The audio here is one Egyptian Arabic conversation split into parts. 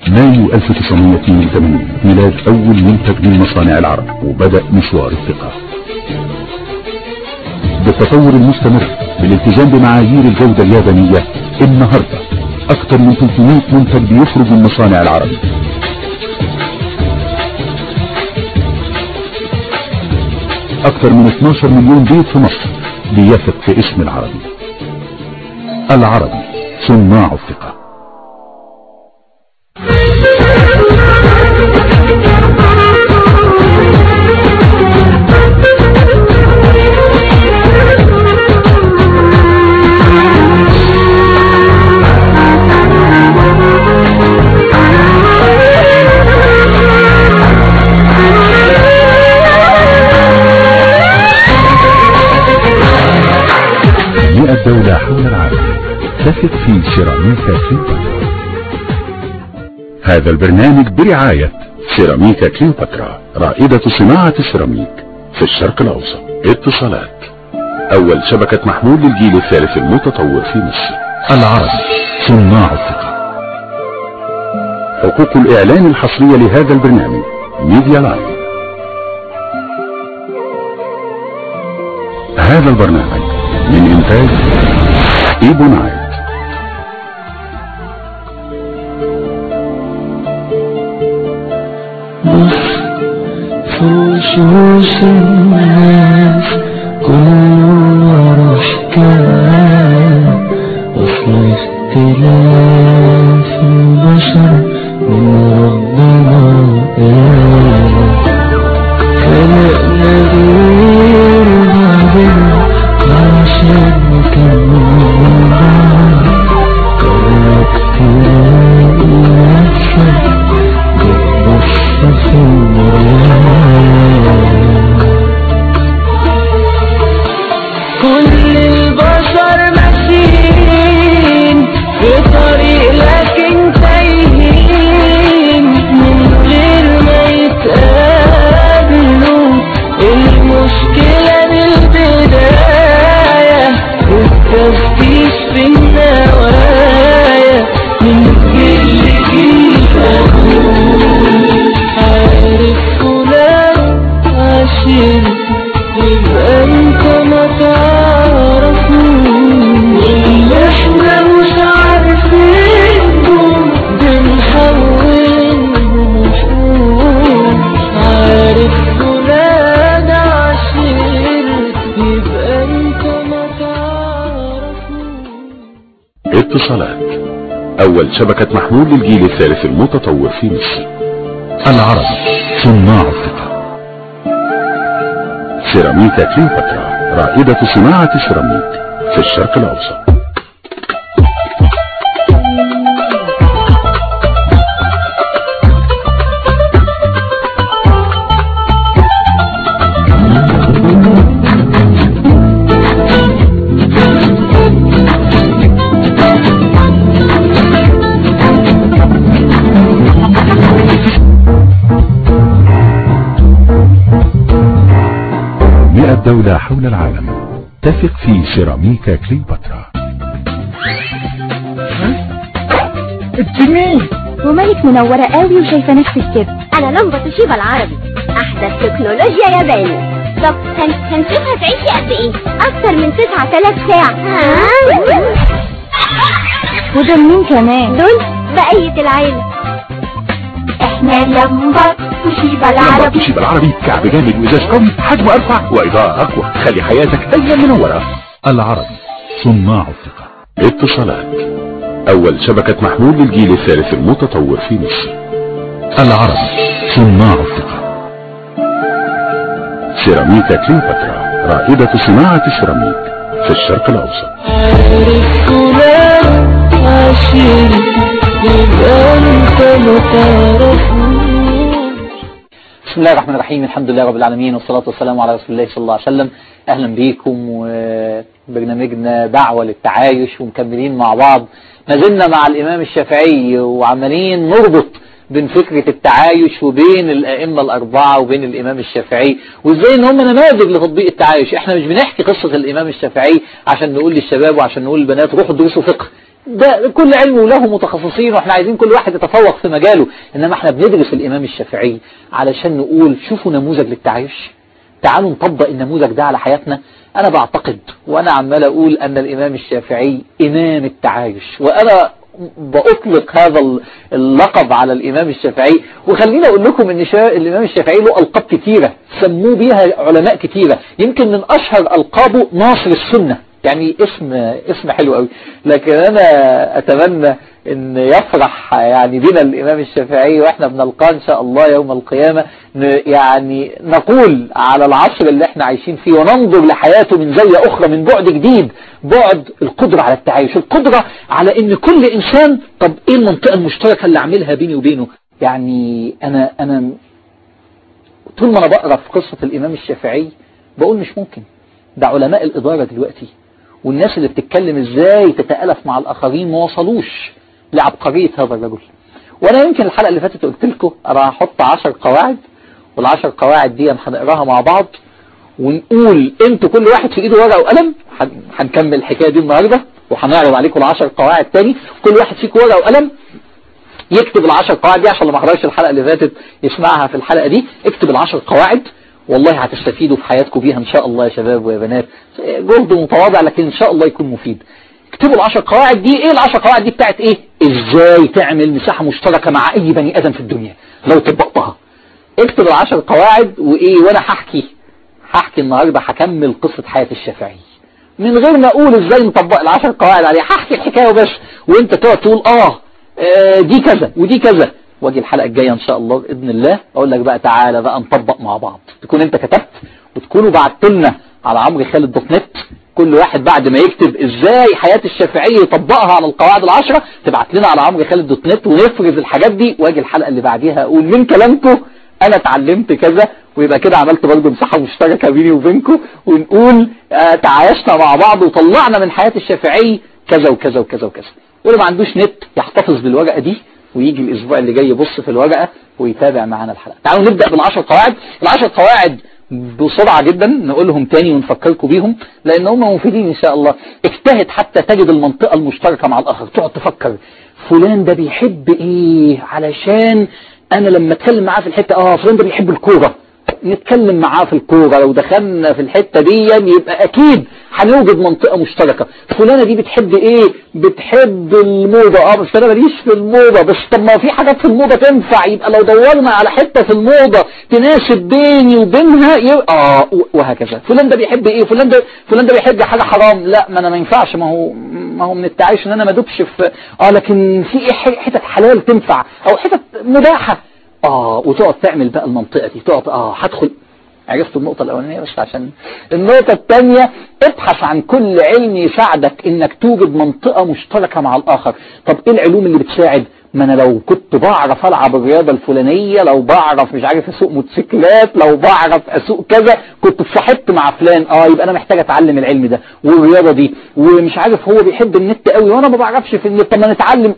مايو 1982 ميلاد أول منتج من مصانع العرب وبدأ مشوار الثقة بالتطور المستمر بالالتزام بمعايير الجودة اليابانية النهاردة أكثر من 300 منتج بيخرج من مصانع العرب أكثر من 12 مليون بيت في مصر بيثق في اسم العربي العربي صناع الثقة مئة دولة حول العالم تثق في سيراميكا كليوباترا هذا البرنامج برعاية سيراميكا كليوباترا رائدة صناعة السيراميك في الشرق الأوسط اتصالات أول شبكة محمول للجيل الثالث المتطور في مصر العربي صناع الثقة حقوق الإعلان الحصرية لهذا البرنامج ميديا لاين هذا البرنامج من إنتاج إيبو نايت بص في وشوش الناس كله ورا حكاية أصل اختلاف البشر من ربنا آية خلقنا غير بعضنا عشان نكمل بعض قررت تلاقي نفسك بتبص في المراية كل البشر ماشيين في طريق لكن تايهين من غير ما يتقابلوا المشكلة من البداية التفتيش في النوايا من جيل لجيل أقول عارف فلان عشير يبقى انت ما تعرفوش اللي احنا مش عارفينهم بنحولهم وحوش عارف فلان عشير يبقى انت ما تعرفوش اتصالات أول شبكة محمول للجيل الثالث المتطور في مصر العربي صناع الثقة سيراميكا كليوباترا رائدة صناعة السيراميك في الشرق الأوسط مئة دولة حول العالم تثق في سيراميكا كليوباترا ومالك منورة قوي وشايفة نفسك كده انا لمبة توشيبا العربي احدث تكنولوجيا ياباني طب هن... هنشوفها تعيشي قد ايه اكتر من 9000 ساعة ودول مين كمان دول بقية العيلة احنا لمبة توشيبا لما العربي توشيبا العربي كعب جامد وإزاز قوي حجمه أرفع وإضاءة أقوى خلي حياتك دايما منورة العربي صناع الثقة اتصالات أول شبكة محمول للجيل الثالث المتطور في مصر العربي صناع الثقة سيراميكا كليوباترا رائدة صناعة السيراميك في الشرق الأوسط عارف فلان عشير يبقى انت ما تعرفوش بسم الله الرحمن الرحيم الحمد لله رب العالمين والصلاة والسلام على رسول الله صلى الله عليه وسلم أهلا بيكم وبرنامجنا دعوة للتعايش ومكملين مع بعض ما زلنا مع الإمام الشافعي وعمالين نربط بين فكرة التعايش وبين الأئمة الأربعة وبين الإمام الشافعي وإزاي إن هم نماذج لتطبيق التعايش إحنا مش بنحكي قصة الإمام الشافعي عشان نقول للشباب وعشان نقول للبنات روحوا درسوا فقه ده كل علم له متخصصين واحنا عايزين كل واحد يتفوق في مجاله انما احنا بندرس الامام الشافعي علشان نقول شوفوا نموذج للتعايش تعالوا نطبق النموذج ده على حياتنا انا بعتقد وانا عمال اقول ان الامام الشافعي امام التعايش وانا بأطلق هذا اللقب على الإمام الشافعي وخليني أقول لكم أن الإمام الشافعي له ألقاب كثيرة سموه بيها علماء كثيرة يمكن من أشهر ألقابه ناصر السنة يعني اسم اسم حلو قوي لكن أنا أتمنى ان يفرح يعني بنا الامام الشافعي واحنا بنلقاه ان شاء الله يوم القيامة يعني نقول على العصر اللي احنا عايشين فيه وننظر لحياته من زاوية اخرى من بعد جديد بعد القدرة على التعايش القدرة على ان كل انسان طب ايه المنطقة المشتركة اللي اعملها بيني وبينه يعني انا انا طول ما انا بقرا في قصة الامام الشافعي بقول مش ممكن ده علماء الادارة دلوقتي والناس اللي بتتكلم ازاي تتألف مع الاخرين ما وصلوش لعبقرية هذا الرجل وانا يمكن الحلقة اللي فاتت قلت لكم انا هحط 10 قواعد والعشر قواعد دي هنقراها مع بعض ونقول انتوا كل واحد في ايده ورقه وقلم هنكمل الحكايه دي النهارده وهنعرض عليكم العشر قواعد تاني كل واحد فيكم ورقه وقلم يكتب العشر قواعد دي عشان اللي ما حضرش الحلقه اللي فاتت يسمعها في الحلقه دي اكتب العشر قواعد والله هتستفيدوا في حياتكم بيها ان شاء الله يا شباب ويا بنات جهد متواضع لكن ان شاء الله يكون مفيد اكتبوا العشر قواعد دي ايه العشر قواعد دي بتاعت ايه ازاي تعمل مساحة مشتركة مع اي بني ادم في الدنيا لو طبقتها اكتب العشر قواعد وايه وانا هحكي هحكي النهاردة هكمل قصة حياة الشافعي من غير ما اقول ازاي نطبق العشر قواعد عليها هحكي الحكاية وبس وانت تقعد تقول اه, آه دي كذا ودي كذا واجي الحلقة الجاية ان شاء الله باذن الله اقول لك بقى تعالى بقى نطبق مع بعض تكون انت كتبت وتكونوا بعتوا لنا على عمرو خالد دوت نت كل واحد بعد ما يكتب ازاي حياة الشافعية يطبقها على القواعد العشرة تبعت لنا على عمرو خالد دوت نت ونفرز الحاجات دي واجي الحلقة اللي بعديها اقول من كلامكم انا اتعلمت كذا ويبقى كده عملت برضه مساحة مشتركة بيني وبينكم ونقول آه تعايشنا مع بعض وطلعنا من حياة الشافعي كذا وكذا وكذا وكذا واللي ما عندوش نت يحتفظ بالورقة دي ويجي الاسبوع اللي جاي يبص في الورقة ويتابع معانا الحلقة تعالوا نبدأ بالعشر قواعد العشر قواعد بسرعة جدا نقولهم تاني ونفكركم بيهم لان هم مفيدين ان شاء الله اجتهد حتى تجد المنطقة المشتركة مع الاخر تقعد تفكر فلان ده بيحب ايه علشان انا لما اتكلم معاه في الحتة اه فلان ده بيحب الكورة نتكلم معاه في الكورة لو دخلنا في الحتة دي يبقى اكيد هنوجد منطقة مشتركة فلانة دي بتحب ايه بتحب الموضة اه بس انا ماليش في الموضة بس طب ما في حاجات في الموضة تنفع يبقى لو دورنا على حتة في الموضة تناسب بيني وبينها يبقى اه وهكذا فلان ده بيحب ايه فلان ده فلان ده بيحب حاجة حرام لا ما انا ما ينفعش ما هو ما هو من التعايش ان انا ما ادوبش في اه لكن في ايه حتت حلال تنفع او حتت مباحة اه وتقعد تعمل بقى المنطقة دي تقعد اه هدخل عرفت النقطة الأولانية بس عشان النقطة الثانية ابحث عن كل علم يساعدك انك توجد منطقة مشتركة مع الآخر طب ايه العلوم اللي بتساعد ما انا لو كنت بعرف العب الرياضة الفلانية لو بعرف مش عارف اسوق موتوسيكلات لو بعرف اسوق كذا كنت اتصاحبت مع فلان اه يبقى انا محتاج اتعلم العلم ده والرياضة دي ومش عارف هو بيحب النت قوي وانا ما بعرفش في النت طب ما نتعلم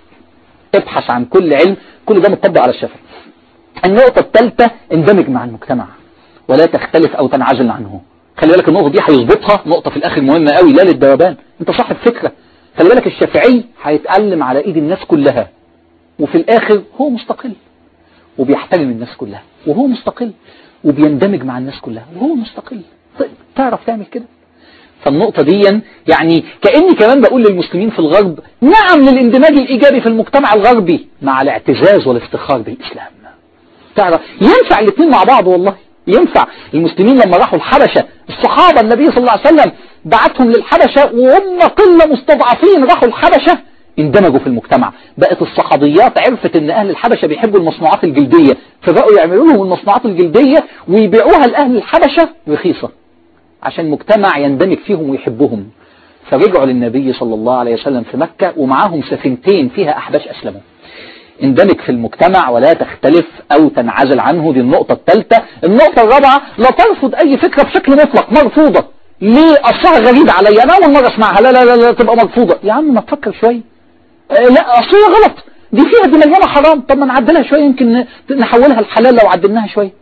ابحث عن كل علم كل ده مطبق على الشافعي النقطة الثالثة اندمج مع المجتمع ولا تختلف او تنعزل عنه خلي بالك النقطة دي هيظبطها نقطة في الاخر مهمة قوي لا للذوبان انت صاحب فكرة خلي بالك الشافعي هيتألم على ايد الناس كلها وفي الاخر هو مستقل وبيحترم الناس كلها وهو مستقل وبيندمج مع الناس كلها وهو مستقل طيب تعرف تعمل كده فالنقطة دي يعني كأني كمان بقول للمسلمين في الغرب نعم للاندماج الإيجابي في المجتمع الغربي مع الاعتزاز والافتخار بالإسلام تعرف ينفع الاثنين مع بعض والله ينفع المسلمين لما راحوا الحبشة الصحابة النبي صلى الله عليه وسلم بعتهم للحبشة وهم قلة مستضعفين راحوا الحبشة اندمجوا في المجتمع بقت الصحابيات عرفت ان اهل الحبشة بيحبوا المصنوعات الجلدية فبقوا يعملوا لهم المصنوعات الجلدية ويبيعوها لاهل الحبشة رخيصة عشان المجتمع يندمج فيهم ويحبهم فرجعوا للنبي صلى الله عليه وسلم في مكة ومعاهم سفينتين فيها احباش اسلموا اندمج في المجتمع ولا تختلف او تنعزل عنه دي النقطة الثالثة النقطة الرابعة لا ترفض اي فكرة بشكل مطلق مرفوضة ليه اصلها غريبة عليا انا اول مرة اسمعها لا لا لا, لا تبقى مرفوضة يا عم ما تفكر شوية آه لا اصلها غلط دي فيها دي مليانة حرام طب ما نعدلها شوية يمكن نحولها الحلال لو عدلناها شوية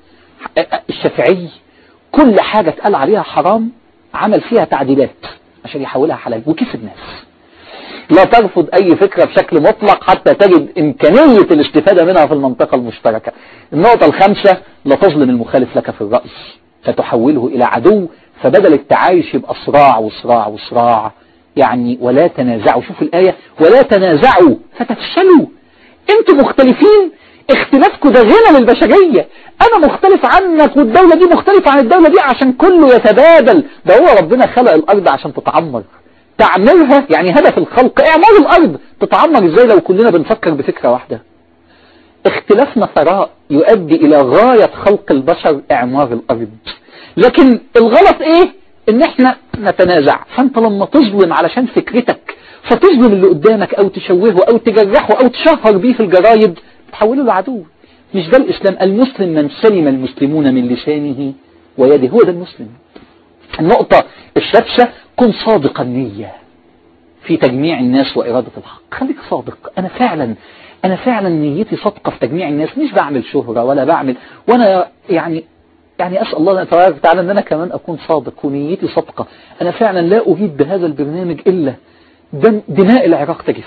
الشافعي كل حاجة اتقال عليها حرام عمل فيها تعديلات عشان يحولها حلال وكسب ناس لا ترفض أي فكرة بشكل مطلق حتى تجد إمكانية الاستفادة منها في المنطقة المشتركة النقطة الخامسة لا تظلم المخالف لك في الرأي فتحوله إلى عدو فبدل التعايش يبقى صراع وصراع وصراع يعني ولا تنازعوا شوف الآية ولا تنازعوا فتفشلوا انتوا مختلفين اختلافكم ده غنى للبشرية انا مختلف عنك والدولة دي مختلفة عن الدولة دي عشان كله يتبادل ده هو ربنا خلق الارض عشان تتعمر تعميرها يعني هدف الخلق اعمار الارض تتعمر ازاي لو كلنا بنفكر بفكرة واحدة اختلافنا ثراء يؤدي الى غاية خلق البشر اعمار الارض لكن الغلط ايه ان احنا نتنازع فانت لما تظلم علشان فكرتك فتظلم اللي قدامك او تشوهه او تجرحه او تشهر بيه في الجرايد تحوله لعدو مش ده الاسلام المسلم من سلم المسلمون من لسانه ويده هو ده المسلم النقطة السادسة كن صادق النية في تجميع الناس وإرادة الحق خليك صادق أنا فعلا أنا فعلا نيتي صادقة في تجميع الناس مش بعمل شهرة ولا بعمل وأنا يعني يعني أسأل الله تبارك وتعالى أن أنا كمان أكون صادق ونيتي صادقة أنا فعلا لا أريد بهذا البرنامج إلا دم دماء العراق تجف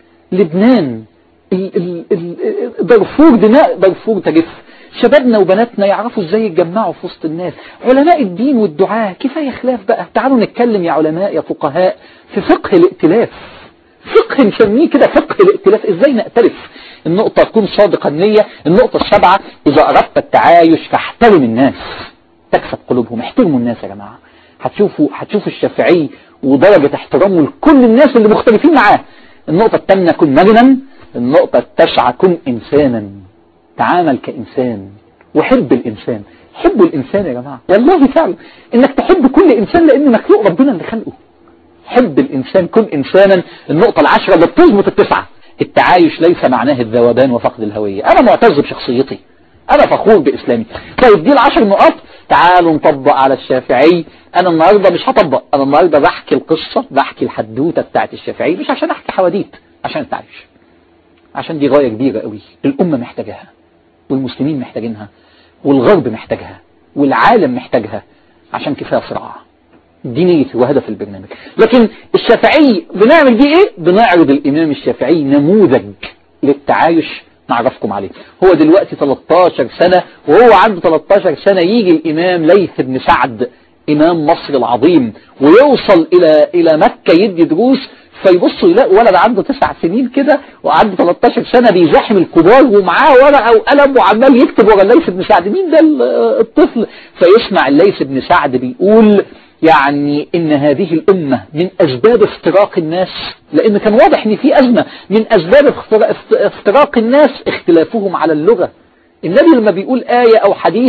لبنان ال- ال- ال- دارفور دماء دارفور تجف شبابنا وبناتنا يعرفوا ازاي يتجمعوا في وسط الناس علماء الدين والدعاة كفاية خلاف بقى تعالوا نتكلم يا علماء يا فقهاء في فقه الائتلاف فقه نسميه كده فقه الائتلاف ازاي نأتلف النقطة تكون صادقة النية النقطة السابعة اذا اردت التعايش فاحترم الناس تكسب قلوبهم احترموا الناس يا جماعة هتشوفوا هتشوفوا الشافعي ودرجة احترامه لكل الناس اللي مختلفين معاه النقطة الثامنة كن مرنا النقطة التاسعة كن إنسانا تعامل كإنسان وحب الإنسان حبوا الإنسان يا جماعة والله فعلا إنك تحب كل إنسان لأنه مخلوق ربنا اللي خلقه حب الإنسان كن إنسانا النقطة العشرة اللي بتظبط التسعة التعايش ليس معناه الذوبان وفقد الهوية أنا معتز بشخصيتي أنا فخور بإسلامي طيب دي العشر نقاط تعالوا نطبق على الشافعي أنا النهاردة مش هطبق أنا النهاردة بحكي القصة بحكي الحدوتة بتاعت الشافعي مش عشان أحكي حواديت عشان التعايش عشان دي غاية كبيرة قوي الأمة محتاجاها والمسلمين محتاجينها والغرب محتاجها والعالم محتاجها عشان كفاية صراع دي نيتي وهدف البرنامج لكن الشافعي بنعمل بيه ايه بنعرض الامام الشافعي نموذج للتعايش نعرفكم عليه هو دلوقتي 13 سنة وهو عنده 13 سنة يجي الامام ليث بن سعد امام مصر العظيم ويوصل الى الى مكة يدي دروس فيبصوا يلاقوا ولد عنده تسع سنين كده وعنده 13 سنة بيزاحم الكبار ومعاه ورقة وقلم وعمال يكتب ورا الليث بن سعد مين ده الطفل فيسمع الليث بن سعد بيقول يعني ان هذه الامة من اسباب افتراق الناس لان كان واضح ان في ازمة من اسباب افتراق الناس اختلافهم على اللغة النبي لما بيقول آية او حديث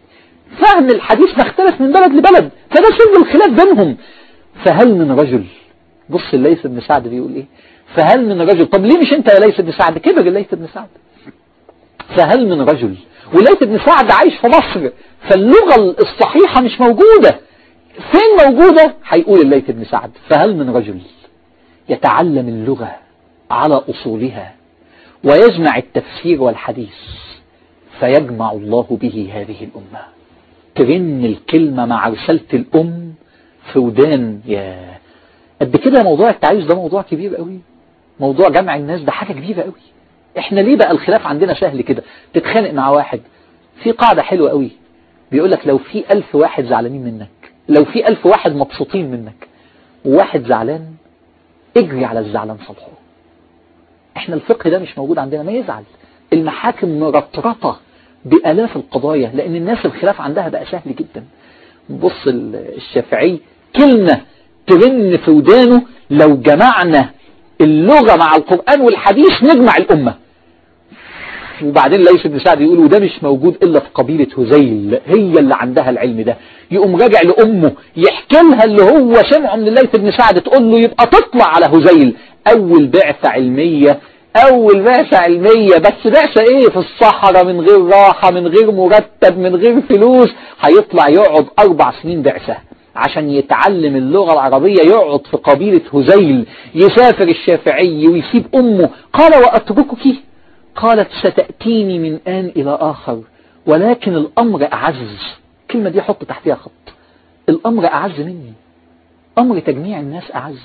فهم الحديث مختلف من بلد لبلد فده سبب الخلاف بينهم فهل من رجل بص الليث بن سعد بيقول ايه فهل من رجل طب ليه مش انت يا ليث بن سعد كبر الليث بن سعد فهل من رجل وليث بن سعد عايش في مصر فاللغة الصحيحة مش موجودة فين موجودة هيقول الليث بن سعد فهل من رجل يتعلم اللغة على أصولها ويجمع التفسير والحديث فيجمع الله به هذه الأمة ترن الكلمة مع رسالة الأم في ودان يا قد كده موضوع التعايش ده موضوع كبير قوي موضوع جمع الناس ده حاجة كبيرة قوي احنا ليه بقى الخلاف عندنا سهل كده تتخانق مع واحد في قاعدة حلوة قوي بيقول لك لو في ألف واحد زعلانين منك لو في ألف واحد مبسوطين منك وواحد زعلان اجري على الزعلان صلحه احنا الفقه ده مش موجود عندنا ما يزعل المحاكم مرطرطة بآلاف القضايا لأن الناس الخلاف عندها بقى سهل جدا بص الشافعي كلمة ترن في ودانه لو جمعنا اللغة مع القرآن والحديث نجمع الأمة وبعدين ليس بن سعد يقول وده مش موجود إلا في قبيلة هزيل هي اللي عندها العلم ده يقوم راجع لأمه يحكي لها اللي هو سمعه من الليث بن سعد تقول له يبقى تطلع على هزيل أول بعثة علمية أول بعثة علمية بس بعثة إيه في الصحراء من غير راحة من غير مرتب من غير فلوس هيطلع يقعد أربع سنين بعثة عشان يتعلم اللغة العربية يقعد في قبيلة هزيل يسافر الشافعي ويسيب أمه قال وأتركك قالت ستأتيني من آن إلى آخر ولكن الأمر أعز كلمة دي حط تحتها خط الأمر أعز مني أمر تجميع الناس أعز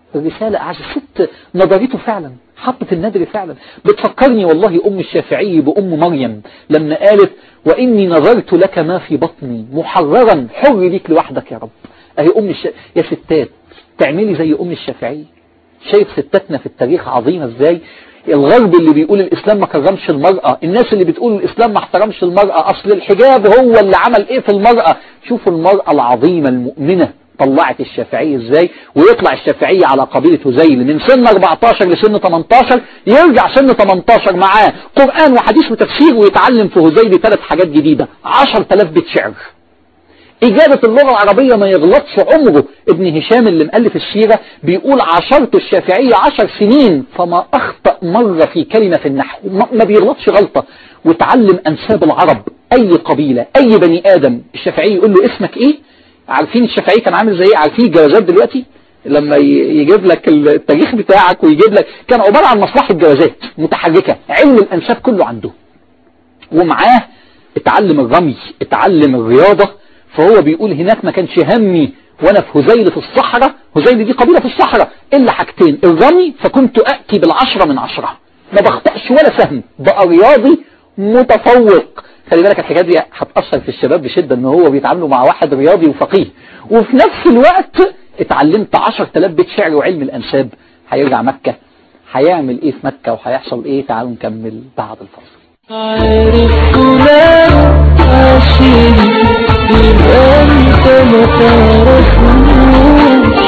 الرسالة أعز الست نظرته فعلا حطت النذر فعلا بتفكرني والله أم الشافعي بأم مريم لما قالت وإني نظرت لك ما في بطني محررا حر ليك لوحدك يا رب أهي أم الش... يا ستات تعملي زي أم الشافعي شايف ستاتنا في التاريخ عظيمة ازاي الغرب اللي بيقول الإسلام ما كرمش المرأة الناس اللي بتقول الإسلام ما احترمش المرأة أصل الحجاب هو اللي عمل إيه في المرأة شوفوا المرأة العظيمة المؤمنة طلعت الشافعية ازاي ويطلع الشافعية على قبيلة هزيل من سن 14 لسن 18 يرجع سن 18 معاه قرآن وحديث وتفسير ويتعلم في هزيل ثلاث حاجات جديدة 10000 بيت شعر إجابة اللغة العربية ما يغلطش عمره ابن هشام اللي مؤلف السيرة بيقول عشرت الشافعية عشر سنين فما أخطأ مرة في كلمة في النحو ما بيغلطش غلطة وتعلم أنساب العرب أي قبيلة أي بني آدم الشافعي يقول له اسمك إيه عارفين الشافعي كان عامل زي ايه عارفين الجوازات دلوقتي لما يجيب لك التاريخ بتاعك ويجيب لك كان عبارة عن مصلحة جوازات متحركة علم الأنساب كله عنده ومعاه اتعلم الرمي اتعلم الرياضة فهو بيقول هناك ما كانش همي وانا في هزيل في الصحراء هزيل دي قبيلة في الصحراء الا حاجتين الرمي فكنت اتي بالعشرة من عشرة ما بخطأش ولا سهم بقى رياضي متفوق خلي بالك الحكايه دي هتأثر في الشباب بشدة ان هو بيتعاملوا مع واحد رياضي وفقيه وفي نفس الوقت اتعلمت 10000 بيت شعر وعلم الانساب هيرجع مكة هيعمل ايه في مكة وهيحصل ايه تعالوا نكمل بعد الفاصل عارف فلان عشير يبقى انت ما تعرفوش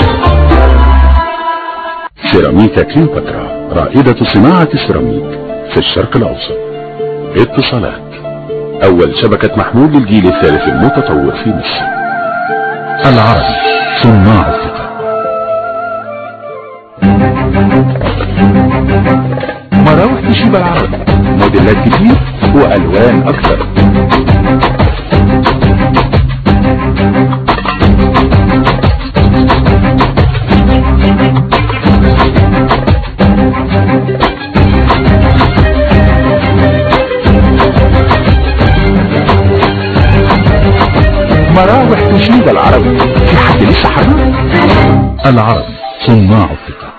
سيراميكا كليوباترا رائدة صناعة السيراميك في الشرق الأوسط اتصالات أول شبكة محمول للجيل الثالث المتطور في مصر العربي صناع الثقة مراوح تشيبة العربي موديلات كتير وألوان أكثر مراوح تشيبة العربي في حد لسه حرام العربي صناع الثقة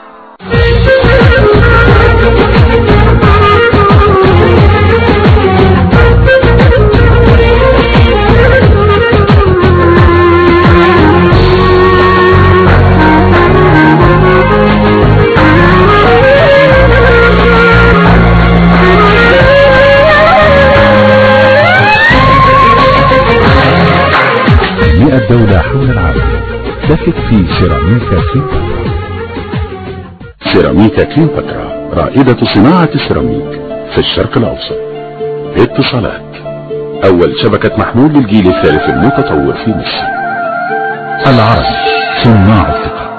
مئة دولة حول العالم دفت في سيراميكا كليوباترا سيراميكا كليوباترا رائدة صناعة السيراميك في الشرق الأوسط اتصالات أول شبكة محمول للجيل الثالث المتطور في مصر العربي صناع الثقة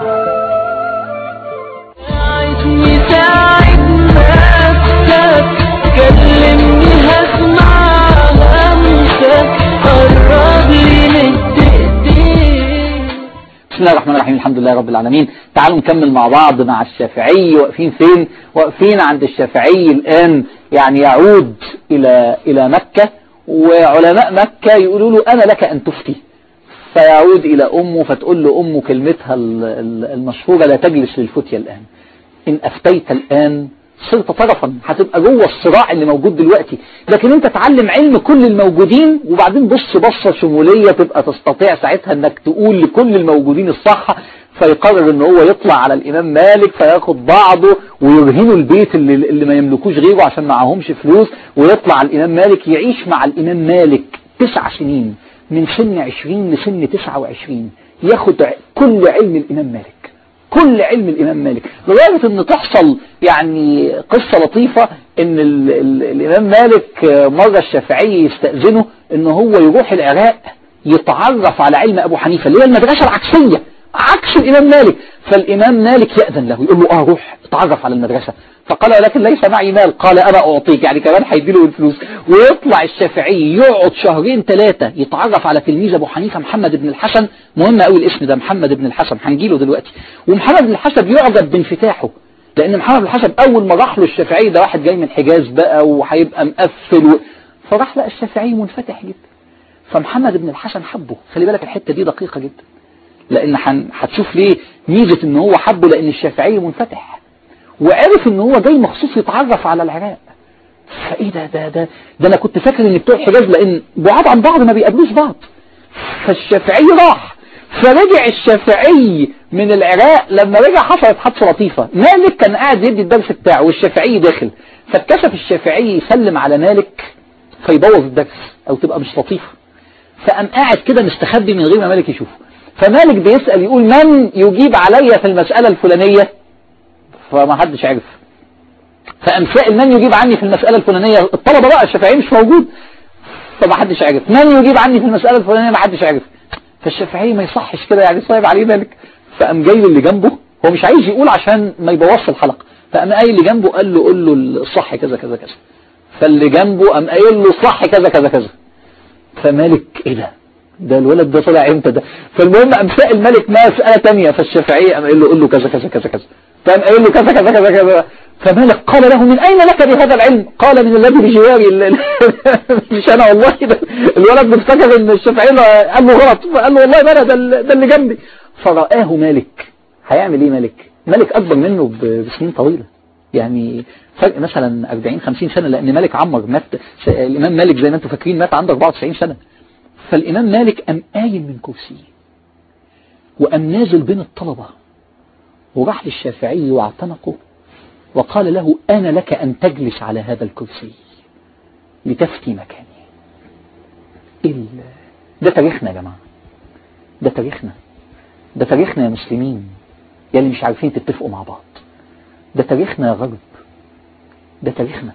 ساعدني ساعد نفسك كلمني هسمع همسك قرب لي مد ايديك بسم الله الرحمن الرحيم الحمد لله رب العالمين تعالوا نكمل مع بعض مع الشافعي واقفين فين واقفين عند الشافعي الآن يعني يعود إلى إلى مكة وعلماء مكة يقولوا له أنا لك أن تفتي فيعود إلى أمه فتقول له أمه كلمتها ال- ال- المشهورة لا تجلس للفتية الآن إن أفتيت الآن صرت طرفا هتبقى جوه الصراع اللي موجود دلوقتي لكن انت تعلم علم كل الموجودين وبعدين بص بصة شمولية تبقى تستطيع ساعتها انك تقول لكل الموجودين الصح فيقرر ان هو يطلع على الامام مالك فياخد بعضه ويرهنوا البيت اللي, اللي ما يملكوش غيره عشان معهمش فلوس ويطلع على الامام مالك يعيش مع الامام مالك تسع سنين من سن عشرين لسن تسعة وعشرين ياخد ع- كل علم الامام مالك كل علم الإمام مالك لدرجة أن تحصل يعني قصة لطيفة أن ال ال الإمام مالك آه، مرة الشافعي يستأذنه أن هو يروح العراق يتعرف على علم أبو حنيفة اللي هي المدرسة العكسية عكس الإمام مالك فالإمام مالك يأذن له يقول له آه روح اتعرف على المدرسة فقال ولكن ليس معي مال قال أنا أعطيك يعني كمان هيديله الفلوس ويطلع الشافعي يقعد شهرين ثلاثة يتعرف على تلميذ أبو حنيفة محمد بن الحسن مهم قوي الاسم ده محمد بن الحسن هنجيله دلوقتي ومحمد بن الحسن يعجب بانفتاحه لأن محمد بن الحسن أول ما راح له الشافعي ده واحد جاي من الحجاز بقى وهيبقى مقفل و... فراح لقى الشافعي منفتح جدا فمحمد بن الحسن حبه خلي بالك الحتة دي دقيقة جدا لان هن- هتشوف ليه ميزة ان هو حبه لان الشافعي منفتح وعرف ان هو جاي مخصوص يتعرف على العراق فايه ده ده ده ده انا كنت فاكر ان بتوع الحجاز لان بعاد عن بعض ما بيقابلوش بعض فالشافعي راح فرجع الشافعي من العراق لما رجع حصلت حادثه لطيفه مالك كان قاعد يدي الدرس بتاعه والشافعي داخل فاتكشف الشافعي يسلم على مالك فيبوظ الدرس او تبقى مش لطيفه فقام قاعد كده مستخبي من غير ما مالك يشوفه فمالك بيسأل يقول من يجيب عليا في المسألة الفلانية فما حدش عرف فقام سائل من يجيب عني في المسألة الفلانية الطلبة بقى الشافعي مش موجود فما حدش عرف من يجيب عني في المسألة الفلانية ما حدش عرف فالشافعي ما يصحش كده يعني صايب عليه مالك فقام جاي اللي جنبه هو مش عايز يقول عشان ما يبوظش الحلقة فقام قايل اللي جنبه قال له قول له الصح كذا كذا كذا فاللي جنبه قام قايل له الصح كذا كذا كذا فمالك ايه ده ده الولد ده طلع امتى ده فالمهم قام سائل مالك مسألة تانية فالشافعية قام قايل له قول له كذا كذا كذا كذا فقام قايل له كذا كذا كذا كذا فمالك قال له من أين لك بهذا العلم قال من الذي بجواري ال- ال- مش أنا والله ده الولد بيفتكر إن الشافعي قال له غلط فقال له والله ما أنا ده ال- ده اللي جنبي فرآه مالك هيعمل إيه مالك مالك أكبر منه ب- بسنين طويلة يعني فرق مثلا 40 50 سنة لأن مالك عمر مات الإمام مالك زي ما أنتم فاكرين مات عنده 94 سنة فالإمام مالك قام قايم من كرسيه وقام نازل بين الطلبة وراح للشافعي واعتنقه وقال له أنا لك أن تجلس على هذا الكرسي لتفتي مكاني إيه ال- ده تاريخنا يا جماعة ده تاريخنا ده تاريخنا يا مسلمين يا اللي مش عارفين تتفقوا مع بعض ده تاريخنا يا غرب ده تاريخنا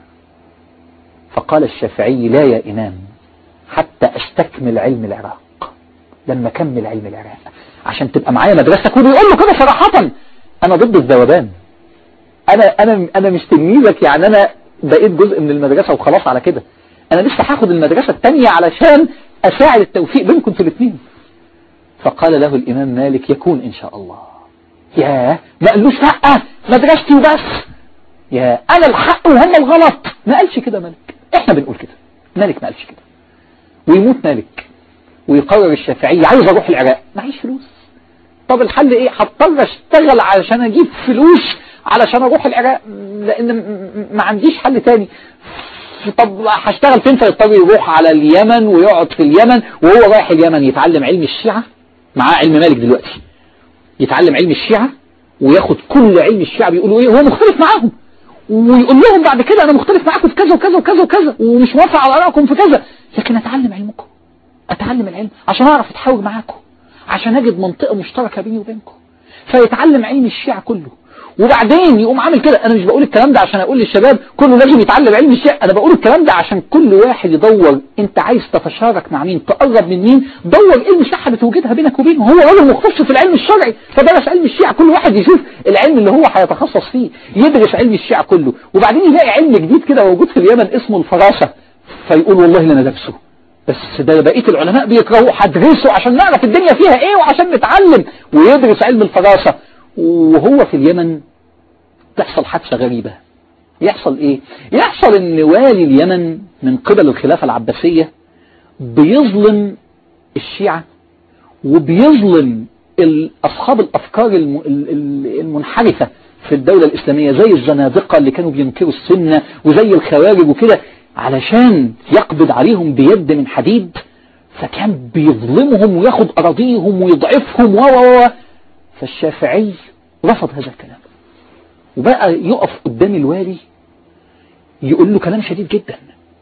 فقال الشافعي لا يا إمام حتى أستكمل علم العراق لما أكمل علم العراق عشان تبقى معايا مدرسة كله يقول له كده صراحة أنا ضد الذوبان أنا أنا أنا مش تلميذك يعني أنا بقيت جزء من المدرسة وخلاص على كده أنا لسه هاخد المدرسة التانية علشان أساعد التوفيق بينكم في الاثنين فقال له الإمام مالك يكون إن شاء الله ياه ما قالوش لا مدرستي وبس يا أنا الحق وهم الغلط ما قالش كده مالك إحنا بنقول كده مالك ما قالش كده ويموت مالك ويقرر الشافعي عايز اروح العراق معيش فلوس طب الحل ايه هضطر اشتغل علشان اجيب فلوس علشان اروح العراق لان م- م- ما عنديش حل تاني طب هشتغل فين فيضطر يروح على اليمن ويقعد في اليمن وهو رايح اليمن يتعلم علم الشيعة معاه علم مالك دلوقتي يتعلم علم الشيعة وياخد كل علم الشيعة بيقولوا ايه هو مختلف معاهم ويقول لهم بعد كده انا مختلف معاكم في كذا وكذا وكذا وكذا ومش موافق على ارائكم في كذا لكن اتعلم علمكم اتعلم العلم عشان اعرف اتحاور معاكم عشان اجد منطقة مشتركة بيني وبينكم فيتعلم علم الشيعة كله وبعدين يقوم عامل كده انا مش بقول الكلام ده عشان اقول للشباب كله لازم يتعلم علم الشيعة انا بقول الكلام ده عشان كل واحد يدور انت عايز تتشارك مع مين تقرب من مين دور ايه المساحة اللي توجدها بينك وبينه هو راجل مختص في العلم الشرعي فدرس علم الشيعة كل واحد يشوف العلم اللي هو هيتخصص فيه يدرس علم الشيعة كله وبعدين يلاقي علم جديد كده موجود في اليمن اسمه الفراسة فيقول والله اللي انا درسه بس ده بقية العلماء بيكرهوا هدرسه عشان نعرف الدنيا فيها ايه وعشان نتعلم ويدرس علم الفراسة وهو في اليمن تحصل حادثة غريبة يحصل ايه يحصل ان والي اليمن من قبل الخلافة العباسية بيظلم الشيعة وبيظلم ال- أصحاب الأفكار الم- ال- ال- المنحرفة في الدولة الإسلامية زي الزنادقة اللي كانوا بينكروا السنة وزي الخوارج وكده علشان يقبض عليهم بيد من حديد فكان بيظلمهم وياخد أراضيهم ويضعفهم و و و فالشافعي رفض هذا الكلام وبقى يقف قدام الوالي يقول له كلام شديد جدا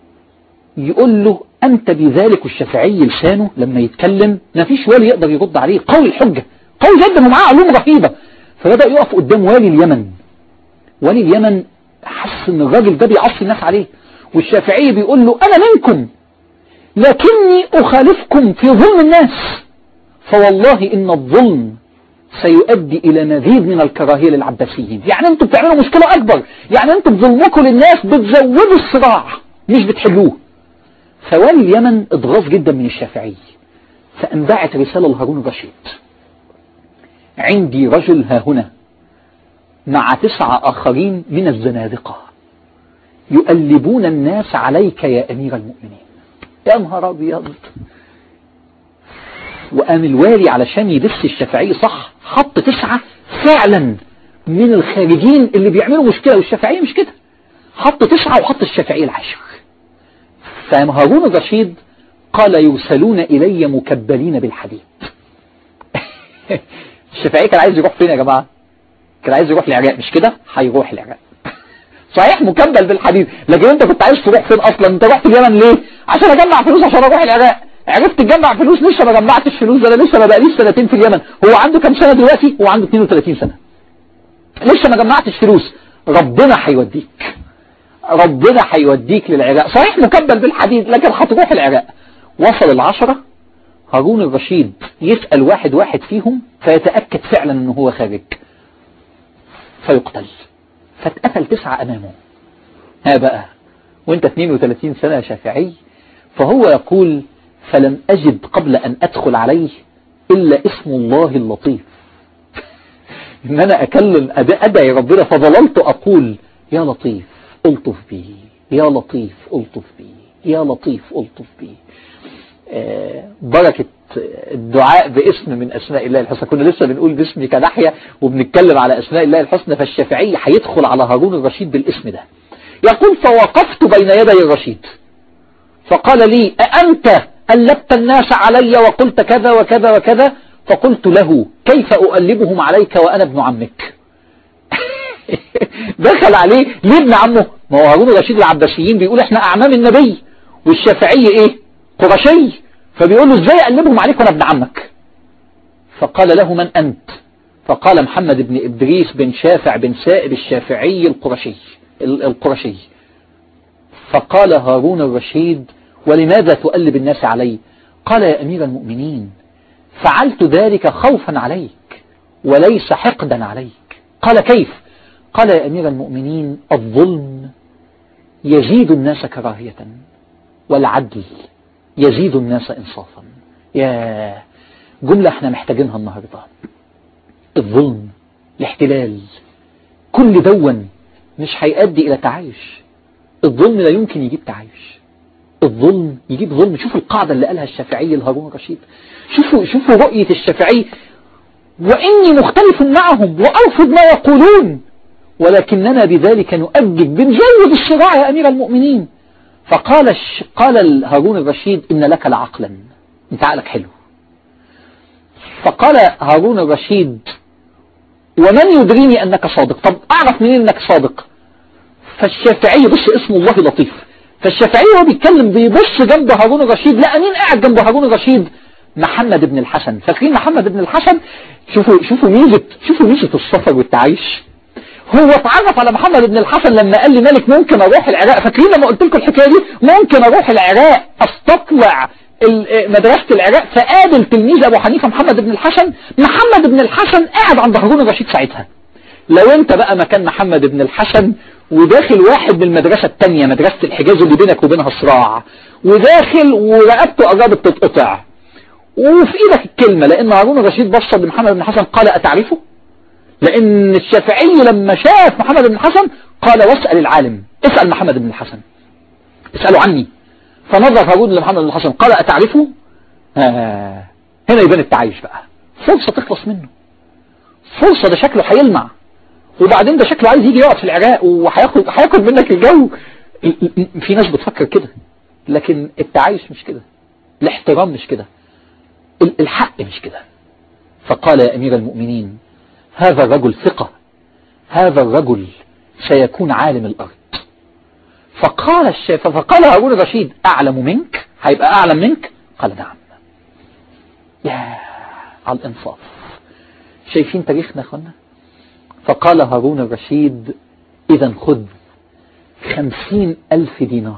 يقول له أنت بذلك الشافعي لسانه لما يتكلم ما فيش والي يقدر يرد عليه قوي الحجة قوي جدا ومعاه علوم رهيبة فبدأ يقف قدام والي اليمن والي اليمن حس ان الراجل ده بيعصي الناس عليه والشافعي بيقول له أنا منكم لكني أخالفكم في ظلم الناس فوالله إن الظلم سيؤدي إلى مزيد من الكراهية للعباسيين يعني أنتم بتعملوا مشكلة أكبر يعني أنتم بظلمكم للناس بتزودوا الصراع مش بتحلوه فوالي اليمن اتغاظ جدا من الشافعي فانبعت رسالة لهارون الرشيد عندي رجل ها هنا مع تسعة آخرين من الزنادقة يؤلبون الناس عليك يا أمير المؤمنين يا نهار أبيض وقام الوالي علشان يدس الشافعي صح حط تسعة فعلا من الخارجين اللي بيعملوا مشكلة والشافعية مش كده حط تسعة وحط الشافعي العاشر فقام هارون الرشيد قال يرسلون إلي مكبلين بالحديد الشافعي كان عايز يروح فين يا جماعة كان عايز يروح العراق مش كده هيروح العراق صحيح مكبل بالحديد لكن انت كنت عايز تروح فين اصلا انت رحت اليمن ليه عشان اجمع فلوس عشان اروح العراق عرفت تجمع فلوس لسه ما جمعتش فلوس ده انا لسه ما بقاليش سنتين في اليمن هو عنده كام سنه دلوقتي هو عنده 32 سنه لسه ما جمعتش فلوس ربنا هيوديك ربنا هيوديك للعراق صحيح مكبل بالحديد لكن هتروح العراق وصل العشرة هارون الرشيد يسأل واحد واحد فيهم فيتأكد فعلا انه هو خارج فيقتل فاتقتل تسعة امامه ها بقى وانت 32 سنة يا شافعي فهو يقول فلم أجد قبل أن أدخل عليه إلا اسم الله اللطيف إن أنا أكلم أدعي ربنا فظللت أقول يا لطيف ألطف بي يا لطيف ألطف بي يا لطيف ألطف بي آه بركة الدعاء باسم من أسماء الله الحسنى كنا لسه بنقول باسمك نحيا وبنتكلم على أسماء الله الحسنى فالشافعي هيدخل على هارون الرشيد بالاسم ده يقول فوقفت بين يدي الرشيد فقال لي أأنت ألبت الناس علي وقلت كذا وكذا وكذا فقلت له كيف أؤلبهم عليك وأنا ابن عمك دخل عليه ليه ابن عمه ما هو هارون الرشيد العباسيين بيقول احنا أعمام النبي والشافعي ايه قرشي فبيقول له ازاي أقلبهم عليك وأنا ابن عمك فقال له من أنت فقال محمد بن إدريس بن شافع بن سائب الشافعي القرشي القرشي فقال هارون الرشيد ولماذا تؤلب الناس علي قال يا أمير المؤمنين فعلت ذلك خوفا عليك وليس حقدا عليك قال كيف قال يا أمير المؤمنين الظلم يزيد الناس كراهية والعدل يزيد الناس إنصافا يا جملة احنا محتاجينها النهاردة الظلم الاحتلال كل دون مش هيؤدي إلى تعايش الظلم لا يمكن يجيب تعايش الظلم يجيب ظلم شوفوا القاعدة اللي قالها الشافعي لهارون الرشيد شوفوا شوفوا رؤية الشافعي وإني مختلف معهم وأرفض ما يقولون ولكننا بذلك نؤجج بنجود الصراع يا أمير المؤمنين فقال الش... قال هارون الرشيد إن لك لعقلا أنت عقلك حلو فقال هارون الرشيد ومن يدريني أنك صادق طب أعرف منين أنك صادق فالشافعي بص اسم الله لطيف فالشافعي وهو بيتكلم بيبص جنب هارون الرشيد لا مين قاعد جنب هارون الرشيد محمد بن الحسن فاكرين محمد بن الحسن شوفوا شوفوا ميزة شوفوا ميزة السفر والتعايش هو اتعرف على محمد بن الحسن لما قال لي مالك ممكن اروح العراق فاكرين لما قلت لكم الحكايه دي ممكن اروح العراق استطلع مدرسة العراق فقابل تلميذ ابو حنيفة محمد بن الحسن محمد بن الحسن قاعد عند هارون الرشيد ساعتها لو انت بقى مكان محمد بن الحسن وداخل واحد من المدرسة التانية مدرسة الحجاز اللي بينك وبينها صراع وداخل ورقبته قربت تتقطع وفي ايدك الكلمة لان هارون الرشيد بصر لمحمد بن الحسن قال اتعرفه لان الشافعي لما شاف محمد بن الحسن قال واسأل العالم اسأل محمد بن الحسن اسأله عني فنظر هارون لمحمد بن الحسن قال اتعرفه آه. هنا يبان التعايش بقى فرصة تخلص منه فرصة ده شكله هيلمع وبعدين ده شكله عايز يجي يقعد في العراق وهياخد هياخد منك الجو في ناس بتفكر كده لكن التعايش مش كده الاحترام مش كده الحق مش كده فقال يا أمير المؤمنين هذا الرجل ثقة هذا الرجل سيكون عالم الأرض فقال الشيخ فقال هارون الرشيد أعلم منك هيبقى أعلم منك قال نعم يا على الإنصاف شايفين تاريخنا أخوانا فقال هارون الرشيد إذا خذ خمسين ألف دينار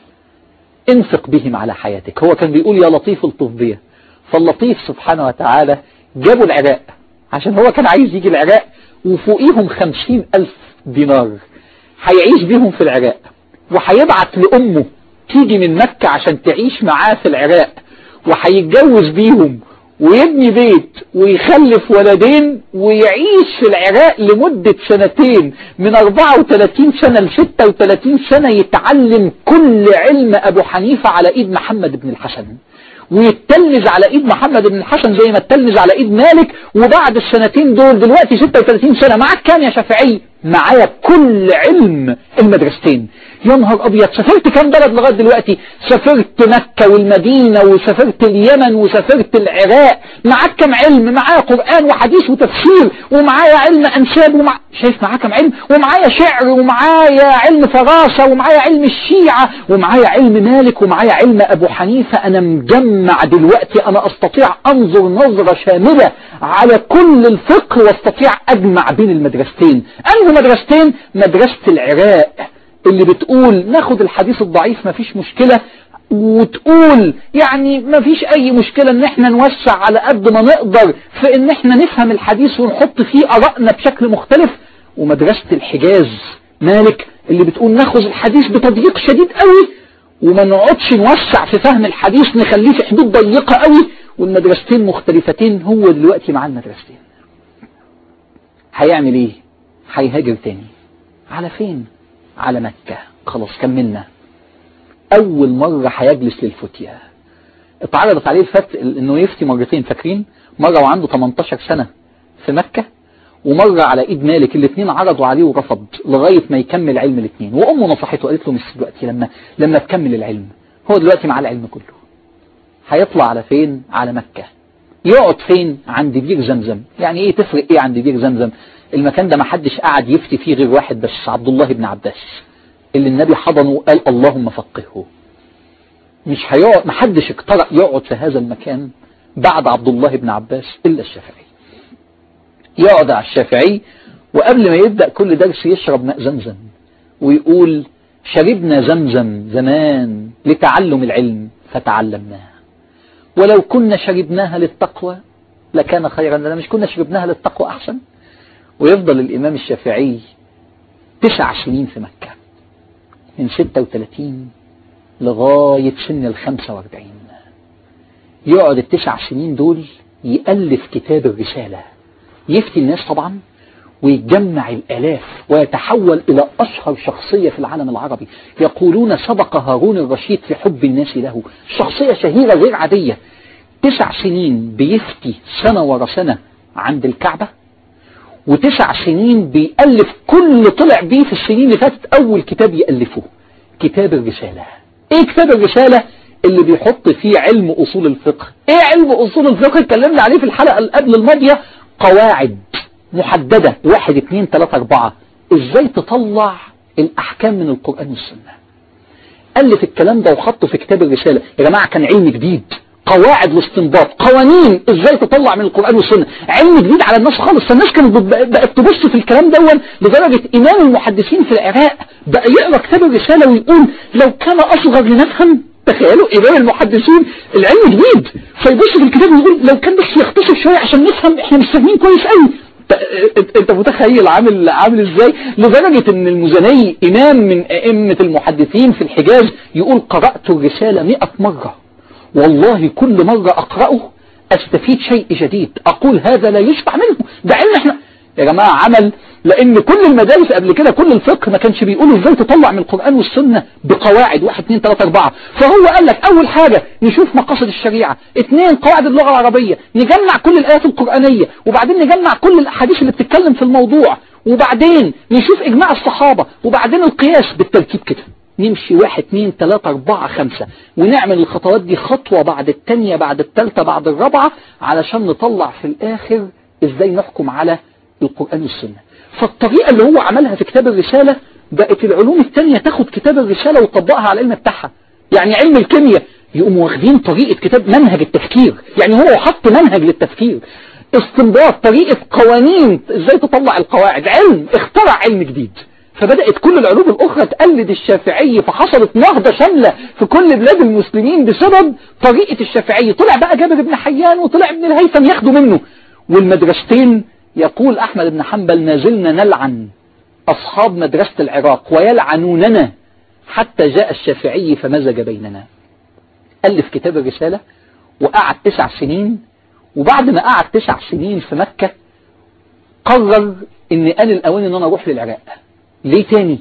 انفق بهم على حياتك هو كان بيقول يا لطيف الطف بيه فاللطيف سبحانه وتعالى جابوا العراق عشان هو كان عايز يجي العراق وفوقيهم خمسين ألف دينار هيعيش بيهم في العراق وهيبعت لأمه تيجي من مكة عشان تعيش معاه في العراق وهيتجوز بيهم ويبني بيت ويخلف ولدين ويعيش في العراق لمدة سنتين من 34 سنة ل 36 سنة يتعلم كل علم أبو حنيفة على إيد محمد بن الحسن ويتلمذ على ايد محمد بن الحسن زي ما اتلمذ على ايد مالك وبعد السنتين دول دلوقتي 36 سنة معاك كام يا شافعي معايا كل علم المدرستين يا نهار ابيض سافرت كام بلد لغايه دلوقتي سافرت مكة والمدينة وسافرت اليمن وسافرت العراق معاك كام علم معايا قرآن وحديث وتفسير ومعايا علم انساب ومع... شايف معاك كام علم ومعايا شعر ومعايا علم فراسة ومعايا علم الشيعة ومعايا علم مالك ومعايا علم ابو حنيفة انا مجمع دلوقتي انا استطيع انظر نظرة شاملة على كل الفقه واستطيع اجمع بين المدرستين انه مدرستين مدرسة العراق اللي بتقول ناخد الحديث الضعيف مفيش مشكلة وتقول يعني مفيش اي مشكلة ان احنا نوسع على قد ما نقدر في ان احنا نفهم الحديث ونحط فيه ارائنا بشكل مختلف ومدرسة الحجاز مالك اللي بتقول ناخذ الحديث بتضييق شديد قوي وما نقعدش نوسع في فهم الحديث نخليه في حدود ضيقة قوي والمدرستين مختلفتين هو دلوقتي مع المدرستين هيعمل ايه هيهاجر تاني على فين على مكة خلاص كملنا اول مرة هيجلس للفتية اتعرضت عليه الفت انه يفتي مرتين فاكرين مرة وعنده 18 سنة في مكة ومرة على ايد مالك الاثنين عرضوا عليه ورفض لغاية ما يكمل علم الاثنين وامه نصحته قالت له مش دلوقتي لما لما تكمل العلم هو دلوقتي مع العلم كله هيطلع على فين على مكة يقعد فين عند بير زمزم يعني ايه تفرق ايه عند بير زمزم المكان ده ما حدش قاعد يفتي فيه غير واحد بس عبد الله بن عباس اللي النبي حضنه وقال اللهم فقهه مش هيقعد ما حدش اقترأ يقعد في هذا المكان بعد عبد الله بن عباس الا الشافعي يقعد على الشافعي وقبل ما يبدأ كل درس يشرب ماء زمزم ويقول شربنا زمزم زمان لتعلم العلم فتعلمناه ولو كنا شربناها للتقوى لكان خيرا لنا مش كنا شربناها للتقوى أحسن ويفضل الإمام الشافعي تسع سنين في مكة من 36 لغاية سن ال 45 يقعد التسع سنين دول يألف كتاب الرسالة يفتي الناس طبعا ويجمع الآلاف ويتحول إلى أشهر شخصية في العالم العربي يقولون سبق هارون الرشيد في حب الناس له شخصية شهيرة غير عادية تسع سنين بيفتي سنة ورا سنة عند الكعبة وتسع سنين بيألف كل طلع بيه في السنين اللي فاتت أول كتاب يألفه كتاب الرسالة ايه كتاب الرسالة اللي بيحط فيه علم أصول الفقه ايه علم أصول الفقه اتكلمنا عليه في الحلقة اللي قبل الماضية قواعد محددة واحد اتنين تلاتة اربعة ازاي تطلع الاحكام من القرآن والسنة ألف الكلام ده وحطه في كتاب الرسالة يا جماعة كان علم جديد قواعد الاستنباط قوانين ازاي تطلع من القرآن والسنة علم جديد على الناس خالص فالناس كانت بقت تبص في الكلام دون لدرجة امام المحدثين في العراق بقى يقرأ كتاب الرسالة ويقول لو كان اصغر لنفهم تخيلوا امام المحدثين العلم جديد فيبص في الكتاب ويقول لو كان بس يختصر شوية عشان نفهم احنا مش فاهمين كويس قوي انت متخيل عامل عامل ازاي لدرجة ان المزني امام من ائمة المحدثين في الحجاز يقول قرأت الرسالة مئة مرة والله كل مرة اقرأه استفيد شيء جديد اقول هذا لا يشبع منه ده علم احنا يا جماعة عمل لان كل المدارس قبل كده كل الفقه ما كانش بيقولوا ازاي تطلع من القرآن والسنة بقواعد واحد اثنين ثلاثة اربعة فهو قال لك اول حاجة نشوف مقاصد الشريعة اثنين قواعد اللغة العربية نجمع كل الايات القرآنية وبعدين نجمع كل الاحاديث اللي بتتكلم في الموضوع وبعدين نشوف اجماع الصحابة وبعدين القياس بالترتيب كده نمشي واحد اثنين ثلاثة اربعة خمسة ونعمل الخطوات دي خطوة بعد التانية بعد التالتة بعد الرابعة علشان نطلع في الاخر ازاي نحكم على القرآن والسنة فالطريقة اللي هو عملها في كتاب الرسالة بقت العلوم التانية تاخد كتاب الرسالة وتطبقها على العلم بتاعها يعني علم الكيمياء يقوموا واخدين طريقة كتاب منهج التفكير يعني هو حط منهج للتفكير استنباط طريقة قوانين ازاي تطلع القواعد علم اخترع علم جديد فبدأت كل العلوم الأخرى تقلد الشافعي فحصلت نهضة شاملة في كل بلاد المسلمين بسبب طريقة الشافعي طلع بقى جابر بن حيان وطلع ابن الهيثم ياخدوا منه والمدرستين يقول أحمد بن حنبل ما زلنا نلعن أصحاب مدرسة العراق ويلعنوننا حتى جاء الشافعي فمزج بيننا ألف كتاب الرسالة وقعد تسع سنين وبعد ما قعد تسع سنين في مكة قرر ان آن الأوان ان انا اروح للعراق ليه تاني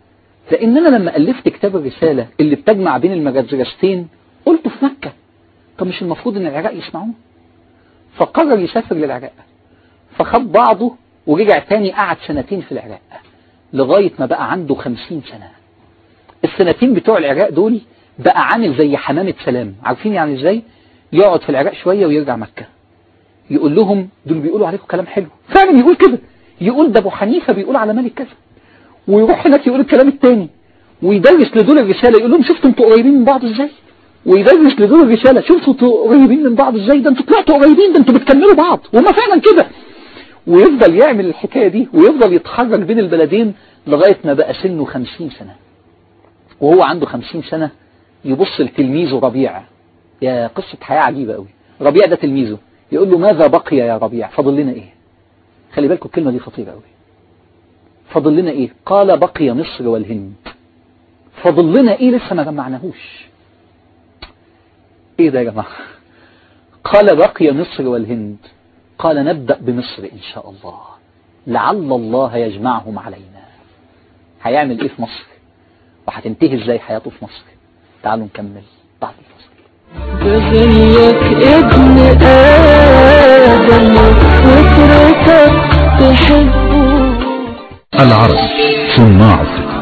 لان انا لما ألفت كتاب الرسالة اللي بتجمع بين المدرستين قلته في مكة طب مش المفروض ان العراق يسمعوه فقرر يسافر للعراق فخد بعضه ورجع تاني قعد سنتين في العراق لغاية ما بقى عنده خمسين سنة السنتين بتوع العراق دول بقى عامل زي حمامة سلام عارفين يعني ازاي يقعد في العراق شوية ويرجع مكة يقول لهم دول بيقولوا عليكم كلام حلو فعلا يقول كده يقول ده ابو حنيفة بيقول على مالك كذا ويروح هناك يقول الكلام التاني ويدرس لدول الرسالة يقول لهم شفتوا انتوا قريبين من بعض ازاي ويدرس لدول الرسالة شفتوا انتوا قريبين من بعض ازاي ده انتوا طلعتوا قريبين ده انتوا بتكملوا بعض وما فعلا كده ويفضل يعمل الحكاية دي ويفضل يتحرك بين البلدين لغاية ما بقى سنه خمسين سنة وهو عنده خمسين سنة يبص لتلميذه ربيع يا قصة حياة عجيبة قوي ربيع ده تلميذه يقول له ماذا بقي يا ربيع فاضل لنا ايه خلي بالكم الكلمة دي خطيرة قوي فاضل لنا ايه قال بقي مصر والهند فاضل لنا ايه لسه ما جمعناهوش ايه ده يا جماعة قال بقي مصر والهند قال نبدأ بمصر ان شاء الله لعل الله يجمعهم علينا هيعمل ايه في مصر وهتنتهي ازاي حياته في مصر تعالوا نكمل بعد الفصل بزيك ابن آدم فكرتك تحبه العرب صناع الثقة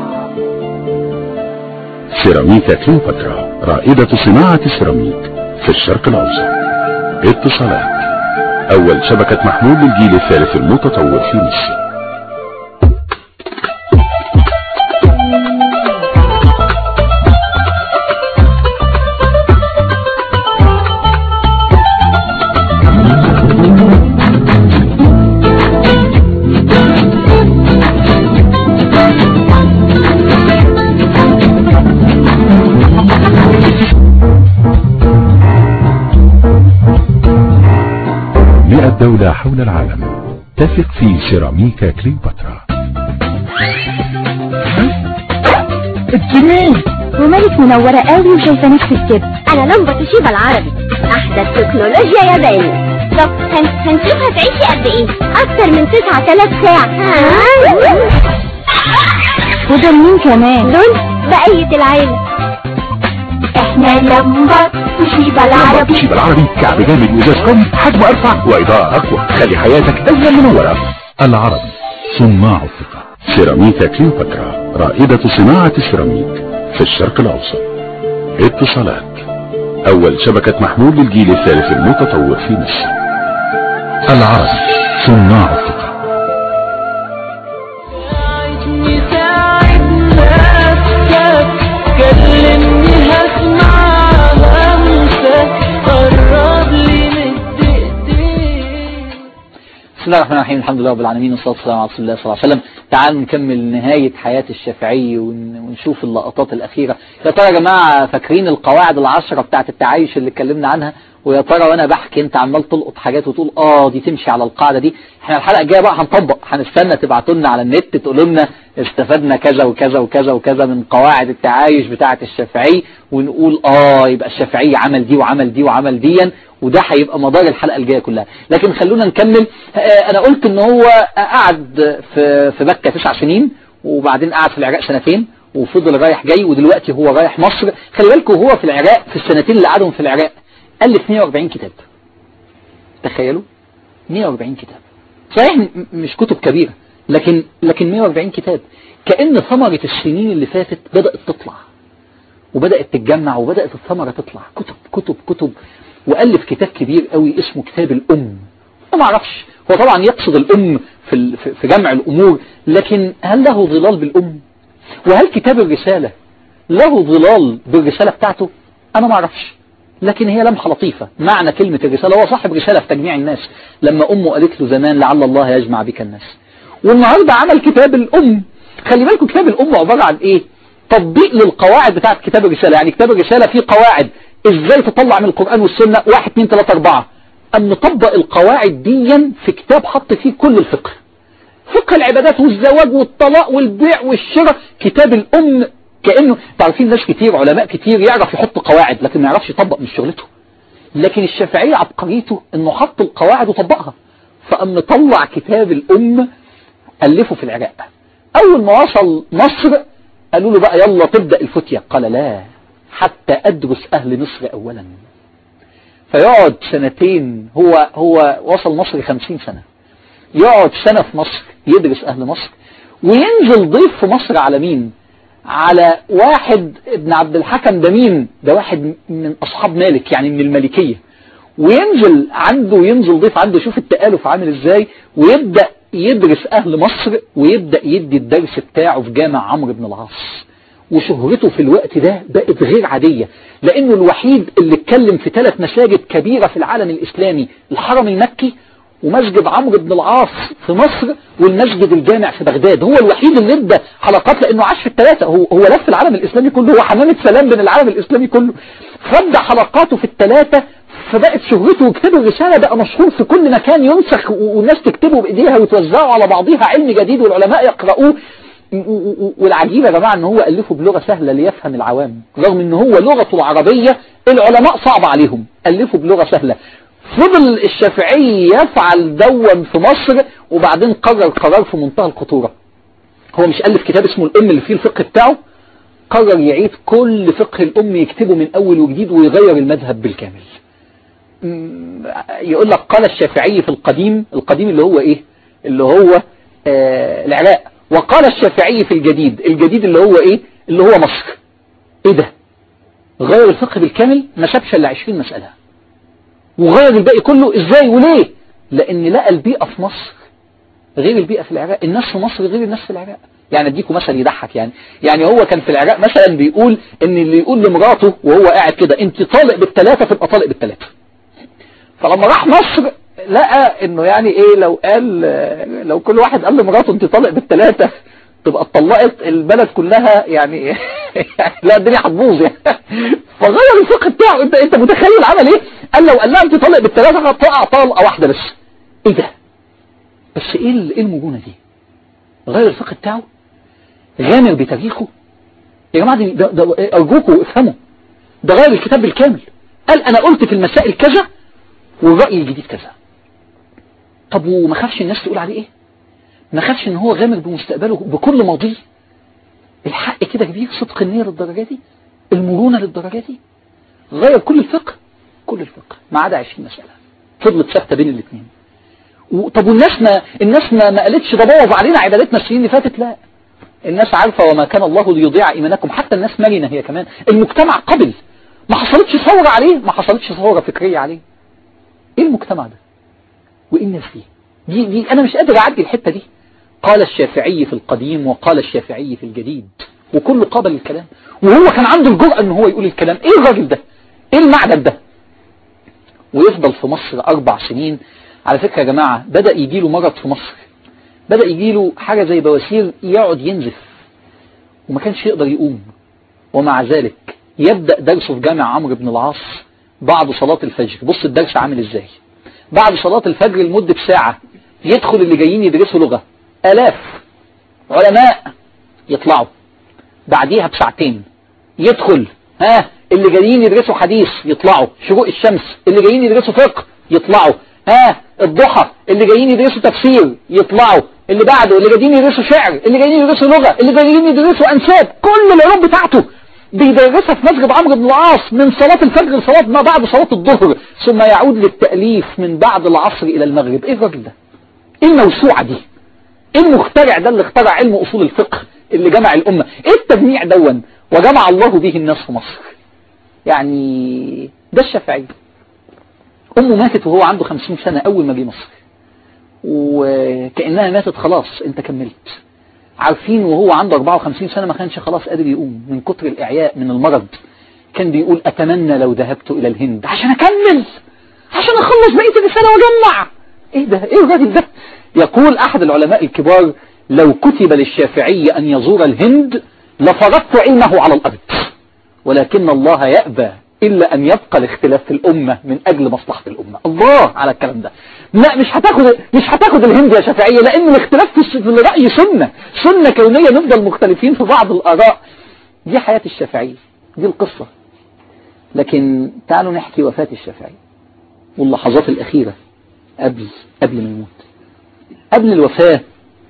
سيراميكا كليوباترا رائدة صناعة السيراميك في الشرق الأوسط اتصالات أول شبكة محمول للجيل الثالث المتطور في مصر مئة دولة حول العالم تثق في سيراميكا كليوباترا ومالك منورة قوي وشايفة نفسك كده انا لمبة توشيبا العربي احدث تكنولوجيا ياباني طب هن... هنشوفها تعيشي قد ايه اكتر من 9000 ساعة ها؟ ودول مين كمان دول بقية العيلة احنا لمبة توشيبا العربي توشيبا العربي كعب جامد وزاز قوي حجم ارفع واضاءة اقوى خلي حياتك دايما منورة العرب صناع الثقة سيراميكا كليوباترا رائدة صناعة السيراميك في الشرق الاوسط اتصالات اول شبكة محمول للجيل الثالث المتطور في مصر العرب صناع الثقة ساعدني ساعد نفسك كلمني هسمع همسك قرب لي مد ايديك بسم الله الرحمن الرحيم الحمد لله رب العالمين والصلاة والسلام على رسول الله صلى الله عليه وسلم تعالوا نكمل نهاية حياة الشافعي ون- ونشوف اللقطات الأخيرة يا ترى يا جماعة فاكرين القواعد العشرة بتاعت التعايش اللي اتكلمنا عنها ويا ترى وانا بحكي انت عمال تلقط حاجات وتقول اه دي تمشي على القاعدة دي احنا الحلقة الجاية بقى هنطبق هنستنى تبعتوا لنا على النت تقولوا لنا استفدنا كذا وكذا وكذا وكذا من قواعد التعايش بتاعت الشافعي ونقول اه يبقى الشافعي عمل دي وعمل دي وعمل ديا وده هيبقى مدار الحلقة الجاية كلها لكن خلونا نكمل آه، انا قلت ان هو قعد في في مكة تسع سنين وبعدين قعد في العراق سنتين وفضل رايح جاي ودلوقتي هو رايح مصر خلي بالكم هو في العراق في السنتين اللي قعدهم في العراق ألف 140 كتاب تخيلوا 140 كتاب صحيح م- مش كتب كبيرة لكن لكن 140 كتاب كأن ثمرة السنين اللي فاتت بدأت تطلع وبدأت تتجمع وبدأت الثمرة تطلع كتب كتب كتب وألف كتاب كبير قوي اسمه كتاب الأم أنا ما أعرفش هو طبعا يقصد الأم في ال- في- في جمع الأمور لكن هل له ظلال بالأم وهل كتاب الرسالة له ظلال بالرسالة بتاعته أنا ما أعرفش لكن هي لمحة لطيفة معنى كلمة الرسالة هو صاحب رسالة في تجميع الناس لما أمه قالت له زمان لعل الله يجمع بك الناس والنهاردة عمل كتاب الأم خلي بالكم كتاب الأم عبارة عن إيه تطبيق للقواعد بتاعت كتاب الرسالة يعني كتاب الرسالة فيه قواعد إزاي تطلع من القرآن والسنة واحد اتنين تلاتة أربعة أم نطبق القواعد ديا في كتاب حط فيه كل الفقه فقه العبادات والزواج والطلاق والبيع والشراء كتاب الأم كأنه تعرفين ناس كتير علماء كتير يعرف يحط قواعد لكن ما يعرفش يطبق مش شغلته لكن الشافعية عبقريته انه حط القواعد وطبقها فقام مطلع كتاب الأم ألفه في العراق أول ما وصل مصر قالوا له بقى يلا تبدأ الفتية قال لا حتى أدرس أهل مصر أولا فيقعد سنتين هو هو وصل مصر خمسين سنة يقعد سنة في مصر يدرس أهل مصر وينزل ضيف في مصر على مين على واحد ابن عبد الحكم ده مين ده واحد من أصحاب مالك يعني من الملكية وينزل عنده ينزل ضيف عنده يشوف التآلف عامل ازاي ويبدأ يدرس أهل مصر ويبدأ يدي الدرس بتاعه في جامع عمرو بن العاص وشهرته في الوقت ده بقت غير عادية لأنه الوحيد اللي اتكلم في ثلاث مساجد كبيرة في العالم الإسلامي الحرم المكي ومسجد عمرو بن العاص في مصر والمسجد الجامع في بغداد هو الوحيد اللي ادى حلقات لأنه عاش في الثلاثة هو, هو لف العالم الإسلامي كله هو حمامة سلام بين العالم الإسلامي كله فبدأ حلقاته في الثلاثة فبقت شهرته وكتاب الرسالة بقى مشهور في كل مكان ينسخ والناس تكتبه بإيديها وتوزعه على بعضها علم جديد والعلماء يقرؤوه والعجيب يا جماعة ان هو ألفه بلغة سهلة ليفهم العوام رغم ان هو لغته العربية العلماء صعب عليهم ألفه بلغة سهلة فضل الشافعي يفعل دون في مصر وبعدين قرر قرار في منتهى الخطورة هو مش ألف كتاب اسمه الأم اللي فيه الفقه بتاعه قرر يعيد كل فقه الأم يكتبه من أول وجديد ويغير المذهب بالكامل يقول لك قال الشافعي في القديم القديم اللي هو ايه اللي هو آه العراق وقال الشافعي في الجديد الجديد اللي هو ايه اللي هو مصر ايه ده غير الفقه بالكامل ما سابش الا 20 مسألة وغير الباقي كله ازاي وليه لان لقى البيئة في مصر غير البيئة في العراق الناس في مصر غير الناس في العراق يعني اديكم مثل يضحك يعني يعني هو كان في العراق مثلا بيقول ان اللي يقول لمراته وهو قاعد كده انت طالق بالثلاثة تبقى طالق بالثلاثة فلما راح مصر لقى انه يعني ايه لو قال لو كل واحد قال لمراته انت طالق بالثلاثة تبقى اتطلقت البلد كلها يعني لا الدنيا هتبوظ يعني فغير الفقه بتاعه انت انت متخيل عمل ايه قال لو قال لها انت طالق بالثلاثة هتقع طلقه واحدة بس ايه ده بس ايه ايه المجونة دي غير الفقه بتاعه غامر بتاريخه يا جماعة دي ده ده ارجوكوا افهموا ده غير الكتاب بالكامل قال انا قلت في المسائل كذا والرأي الجديد كذا طب وما خافش الناس تقول عليه ايه ما خافش ان هو غامر بمستقبله بكل ماضيه الحق كده كبير صدق النية للدرجة دي المرونة للدرجة دي غير كل الفقه كل الفقه ما عدا 20 مسألة فضلت ثابته بين الاثنين طب والناس ما الناس ما, ما قالتش ده بوظ علينا عبادتنا السنين اللي فاتت لا الناس عارفة وما كان الله ليضيع ايمانكم حتى الناس مرنة هي كمان المجتمع قبل ما حصلتش ثورة عليه ما حصلتش ثورة فكرية عليه ايه المجتمع ده وايه الناس دي دي, دي انا مش قادر اعدي الحتة دي قال الشافعي في القديم وقال الشافعي في الجديد وكله قابل الكلام وهو كان عنده الجرأة ان هو يقول الكلام ايه الراجل ده ايه المعدن ده ويفضل في مصر اربع سنين على فكرة يا جماعة بدأ يجيله مرض في مصر بدأ يجيله حاجة زي بواسير يقعد ينزف وما كانش يقدر يقوم ومع ذلك يبدأ درسه في جامع عمرو بن العاص بعد صلاة الفجر بص الدرس عامل ازاي بعد صلاة الفجر لمدة ساعة يدخل اللي جايين يدرسوا لغة آلاف علماء يطلعوا بعديها بساعتين يدخل ها اللي جايين يدرسوا حديث يطلعوا شروق الشمس اللي جايين يدرسوا فقه يطلعوا ها الضحى اللي جايين يدرسوا تفسير يطلعوا اللي بعده اللي جايين يدرسوا شعر اللي جايين يدرسوا لغة اللي جايين يدرسوا أنساب كل العلوم بتاعته بيدرسها في مسجد عمرو بن العاص من صلاة الفجر لصلاة ما بعد صلاة الظهر ثم يعود للتأليف من بعد العصر إلى المغرب إيه الراجل ده إيه الموسوعة دي إيه المخترع ده اللي اخترع علم أصول الفقه اللي جمع الأمة إيه التجميع دون وجمع الله به الناس في مصر يعني ده الشافعي أمه ماتت وهو عنده خمسين سنة أول ما جه مصر وكأنها ماتت خلاص أنت كملت عارفين وهو عنده 54 سنة ما كانش خلاص قادر يقوم من كتر الإعياء من المرض كان بيقول أتمنى لو ذهبت إلى الهند عشان أكمل عشان أخلص بقية الرسالة وأجمع إيه ده إيه الراجل ده يقول أحد العلماء الكبار لو كتب للشافعي أن يزور الهند لفرضت علمه على الأرض ولكن الله يأبى إلا أن يبقى الاختلاف في الأمة من أجل مصلحة الأمة الله على الكلام ده لا مش هتاخد مش هتاخد الهند يا شافعية لأن الاختلاف في الرأي سنة سنة كونية نفضل مختلفين في بعض الآراء دي حياة الشافعية دي القصة لكن تعالوا نحكي وفاة الشافعي واللحظات الأخيرة قبل قبل ما يموت قبل الوفاة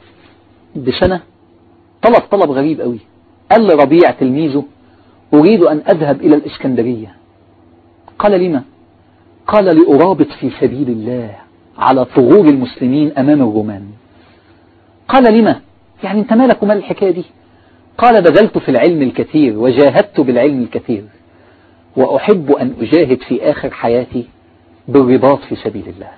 بسنة طلب طلب غريب قوي قال لربيع تلميذه أريد أن أذهب إلى الإسكندرية قال لما قال لأرابط في سبيل الله على ثغور المسلمين أمام الرومان قال لما يعني انت مالك ومال الحكاية دي قال بذلت في العلم الكثير وجاهدت بالعلم الكثير وأحب أن أجاهد في آخر حياتي بالرباط في سبيل الله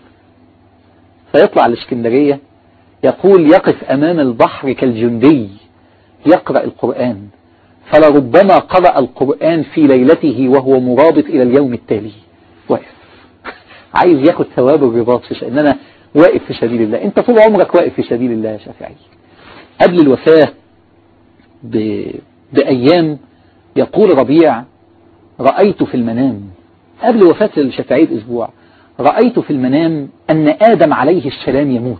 فيطلع الاسكندرية يقول يقف أمام البحر كالجندي يقرأ القرآن فلربما قرأ القرآن في ليلته وهو مرابط إلى اليوم التالي واقف عايز ياخد ثواب الرباط في ان انا واقف في سبيل الله انت طول عمرك واقف في سبيل الله يا شافعي قبل الوفاة ب... بأيام يقول ربيع رأيت في المنام قبل وفاة الشافعي بأسبوع رأيت في المنام أن آدم عليه السلام يموت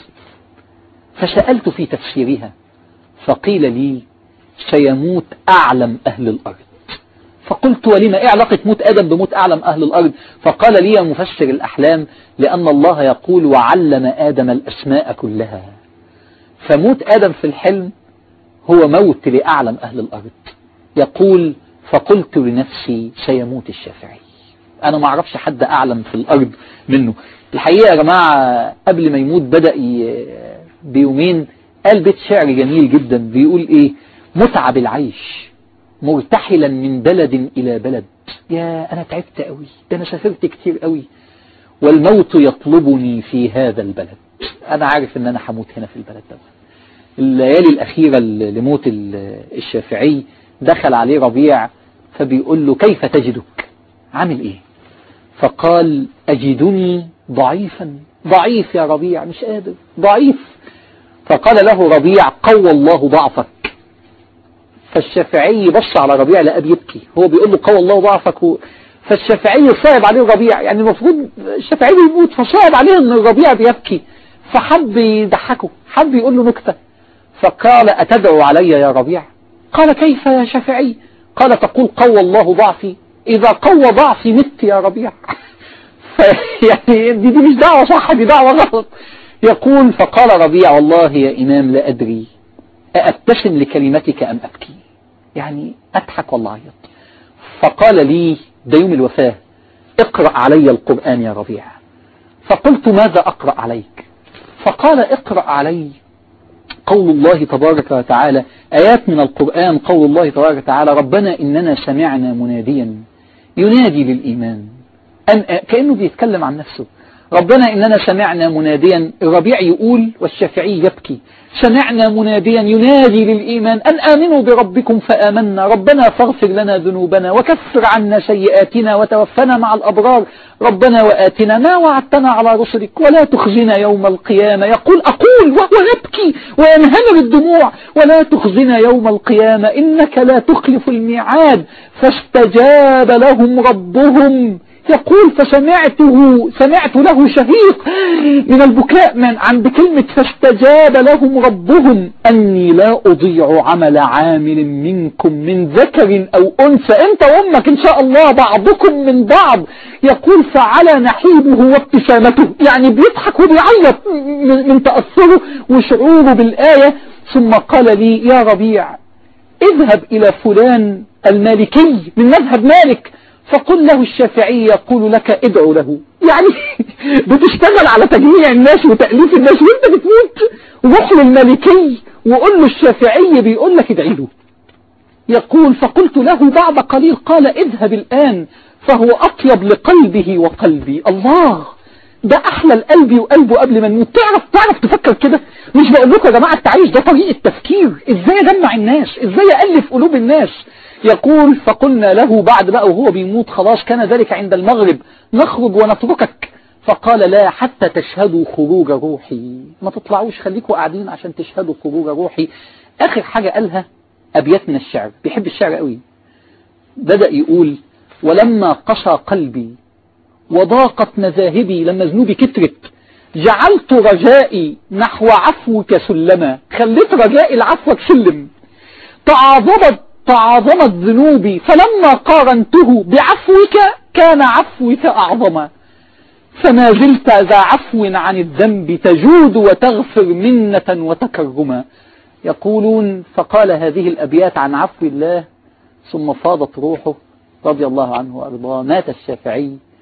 فسألت في تفسيرها فقيل لي سيموت أعلم أهل الأرض فقلت ولما إيه علاقة موت آدم بموت أعلم أهل الأرض فقال لي مفسر الأحلام لأن الله يقول وعلم آدم الأسماء كلها فموت آدم في الحلم هو موت لأعلم أهل الأرض يقول فقلت لنفسي سيموت الشافعي أنا ما أعرفش حد أعلم في الأرض منه الحقيقة يا جماعة قبل ما يموت بدأ بيومين قال بيت شعر جميل جدا بيقول إيه متعب العيش مرتحلا من بلد إلى بلد يا أنا تعبت قوي ده أنا سافرت كتير قوي والموت يطلبني في هذا البلد أنا عارف أن أنا هموت هنا في البلد ده الليالي الأخيرة لموت الشافعي دخل عليه ربيع فبيقول له كيف تجدك عامل إيه فقال أجدني ضعيفا ضعيف يا ربيع مش قادر ضعيف فقال له ربيع قوى الله ضعفك فالشافعي بص على ربيع لقى بيبكي هو بيقول له قوى الله ضعفك و... فالشافعي صعب عليه الربيع يعني المفروض الشافعي بيموت فصعب عليه ان الربيع بيبكي فحب يضحكه حب يقول له نكتة فقال أتدعو علي يا ربيع قال كيف يا شافعي قال تقول قوى الله ضعفي إذا قوى ضعفي مت يا ربيع فيعني دي, دي مش دعوة صح دي دعوة غلط يقول فقال ربيع والله يا إمام لا أدري أأبتسم لكلمتك أم أبكي يعني أضحك والله عيط فقال لي ده يوم الوفاة اقرأ علي القرآن يا ربيع فقلت ماذا أقرأ عليك فقال اقرأ علي قول الله تبارك وتعالى آيات من القرآن قول الله تبارك وتعالى ربنا إننا سمعنا مناديا ينادي للإيمان أن كأنه بيتكلم عن نفسه ربنا إننا سمعنا مناديا الربيع يقول والشافعي يبكي سمعنا مناديا ينادي للإيمان أن آمنوا بربكم فآمنا ربنا فاغفر لنا ذنوبنا وكفر عنا سيئاتنا وتوفنا مع الأبرار ربنا وآتنا ما وعدتنا على رسلك ولا تخزنا يوم القيامة يقول أقول وهو يبكي وينهمر الدموع ولا تخزنا يوم القيامة إنك لا تخلف الميعاد فاستجاب لهم ربهم يقول فسمعته سمعت له شهيق من البكاء من عند كلمة فاستجاب لهم ربهم أني لا أضيع عمل عامل منكم من ذكر أو أنثى أنت وأمك إن شاء الله بعضكم من بعض يقول فعلى نحيبه وابتسامته يعني بيضحك وبيعيط من تأثره وشعوره بالآية ثم قال لي يا ربيع اذهب إلى فلان المالكي من مذهب مالك فقل له الشافعي يقول لك ادعو له يعني بتشتغل على تجميع الناس وتأليف الناس وانت بتموت روح للملكي وقل له الشافعي بيقول لك ادعي له يقول فقلت له بعد قليل قال اذهب الآن فهو أطيب لقلبه وقلبي الله ده أحلى القلب وقلبه قبل ما نموت تعرف تعرف تفكر كده مش بقول لكم يا جماعة التعايش ده طريقة تفكير ازاي اجمع الناس ازاي ألف قلوب الناس يقول فقلنا له بعد بقى وهو بيموت خلاص كان ذلك عند المغرب نخرج ونتركك فقال لا حتى تشهدوا خروج روحي ما تطلعوش خليكوا قاعدين عشان تشهدوا خروج روحي آخر حاجة قالها أبيات من الشعر بيحب الشعر قوي بدأ يقول ولما قسى قلبي وضاقت مذاهبي لما ذنوبي كترت جعلت رجائي نحو عفوك سلما خليت رجائي لعفوك سلم تعاظمت تعاظمت ذنوبي فلما قارنته بعفوك كان عفوك أعظما فما زلت ذا عفو عن الذنب تجود وتغفر منة وتكرما يقولون فقال هذه الأبيات عن عفو الله ثم فاضت روحه رضي الله عنه وأرضاه مات الشافعي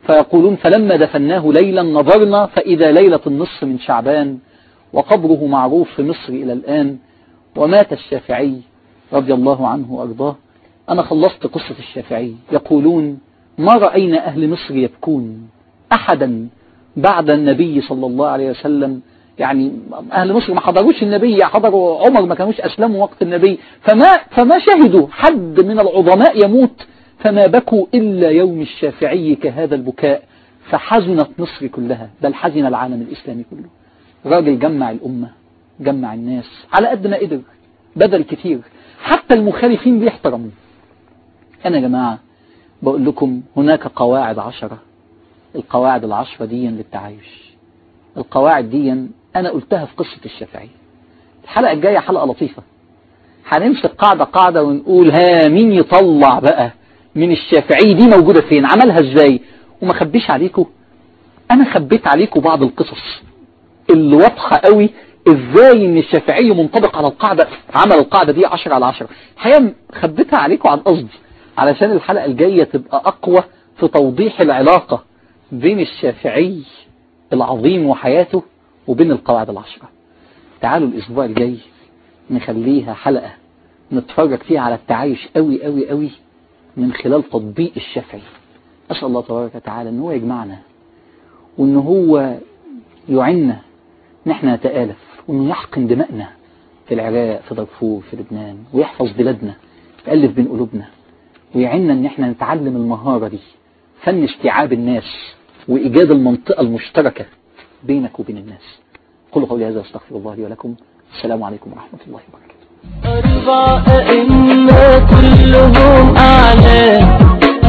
فيقولون فلما دفناه ليلا نظرنا فإذا ليلة النصف من شعبان وقبره معروف في مصر إلى الآن ومات الشافعي رضي الله عنه وأرضاه أنا خلصت قصة الشافعي يقولون ما رأينا أهل مصر يبكون أحدا بعد النبي صلى الله عليه وسلم يعني أهل مصر ما حضروش النبي حضروا عمر ما كانوش أسلموا وقت النبي فما, فما شهدوا حد من العظماء يموت فما بكوا إلا يوم الشافعي كهذا البكاء فحزنت مصر كلها بل حزن العالم الإسلامي كله راجل جمع الأمة جمع الناس على قد ما قدر بدل كتير حتى المخالفين بيحترموا أنا يا جماعة بقول لكم هناك قواعد عشرة القواعد العشرة دي للتعايش القواعد دي أنا قلتها في قصة الشافعي الحلقة الجاية حلقة لطيفة هنمسك قاعدة قاعدة ونقول ها مين يطلع بقى من الشافعي دي موجودة فين عملها ازاي وما خبيش عليكم انا خبيت عليكم بعض القصص اللي واضحة قوي ازاي ان الشافعي منطبق على القاعدة عمل القاعدة دي 10 على 10 الحقيقة خبيتها عليكم عن قصدي علشان الحلقة الجاية تبقى اقوى في توضيح العلاقة بين الشافعي العظيم وحياته وبين القواعد العشرة تعالوا الاسبوع الجاي نخليها حلقة نتفرج فيها على التعايش قوي قوي قوي من خلال تطبيق الشافعي أسأل الله تبارك وتعالى أن هو يجمعنا وأن هو يعنا نحن نتآلف وأنه يحقن دماءنا في العراق في دارفور في لبنان ويحفظ بلادنا يألف بين قلوبنا ويعنا أن احنا نتعلم المهارة دي فن استيعاب الناس وإيجاد المنطقة المشتركة بينك وبين الناس قولوا قولي هذا واستغفر الله لي ولكم السلام عليكم ورحمة الله وبركاته أربع أئمة كلهم أعلام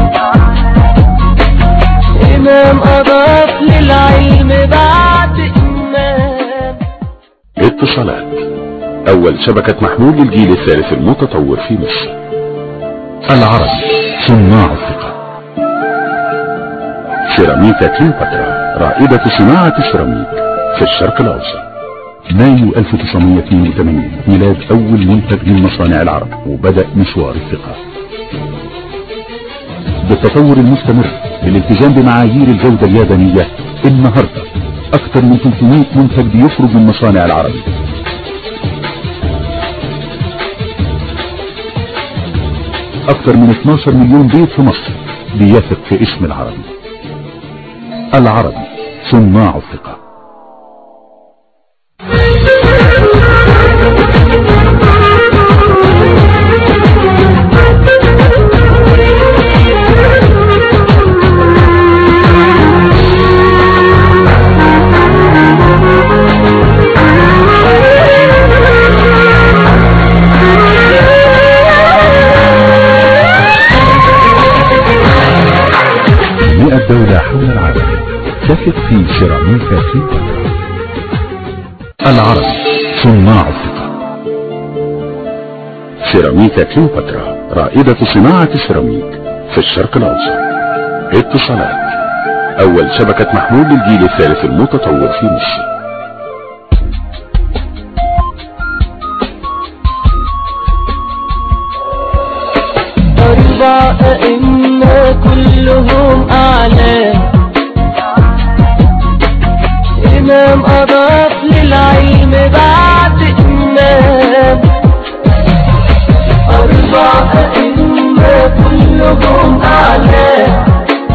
إمام أضاف للعلم بعد إمام اتصالات أول شبكة محمول للجيل الثالث المتطور في مصر العرب صناع الثقة سيراميكا كليوباترا رائدة صناعة السيراميك في الشرق الأوسط مايو 1982 ميلاد أول منتج من مصانع العرب وبدأ مشوار الثقة بالتطور المستمر بالالتزام بمعايير الجودة اليابانية النهاردة أكثر من 300 منتج بيخرج من مصانع العرب أكثر من 12 مليون بيت في مصر بيثق في اسم العربي العربي صناع الثقة مئة دولة حول العالم تثق في سيراميكا كليوباترا العرب صناع الثقة سيراميكا كليوباترا رائدة صناعة السيراميك في الشرق الأوسط اتصالات أول شبكة محمول للجيل الثالث المتطور في مصر أربع أئمة كلهم أعلام إمام أضاف للعلم بعد إمام أربع أئمة كلهم أعلام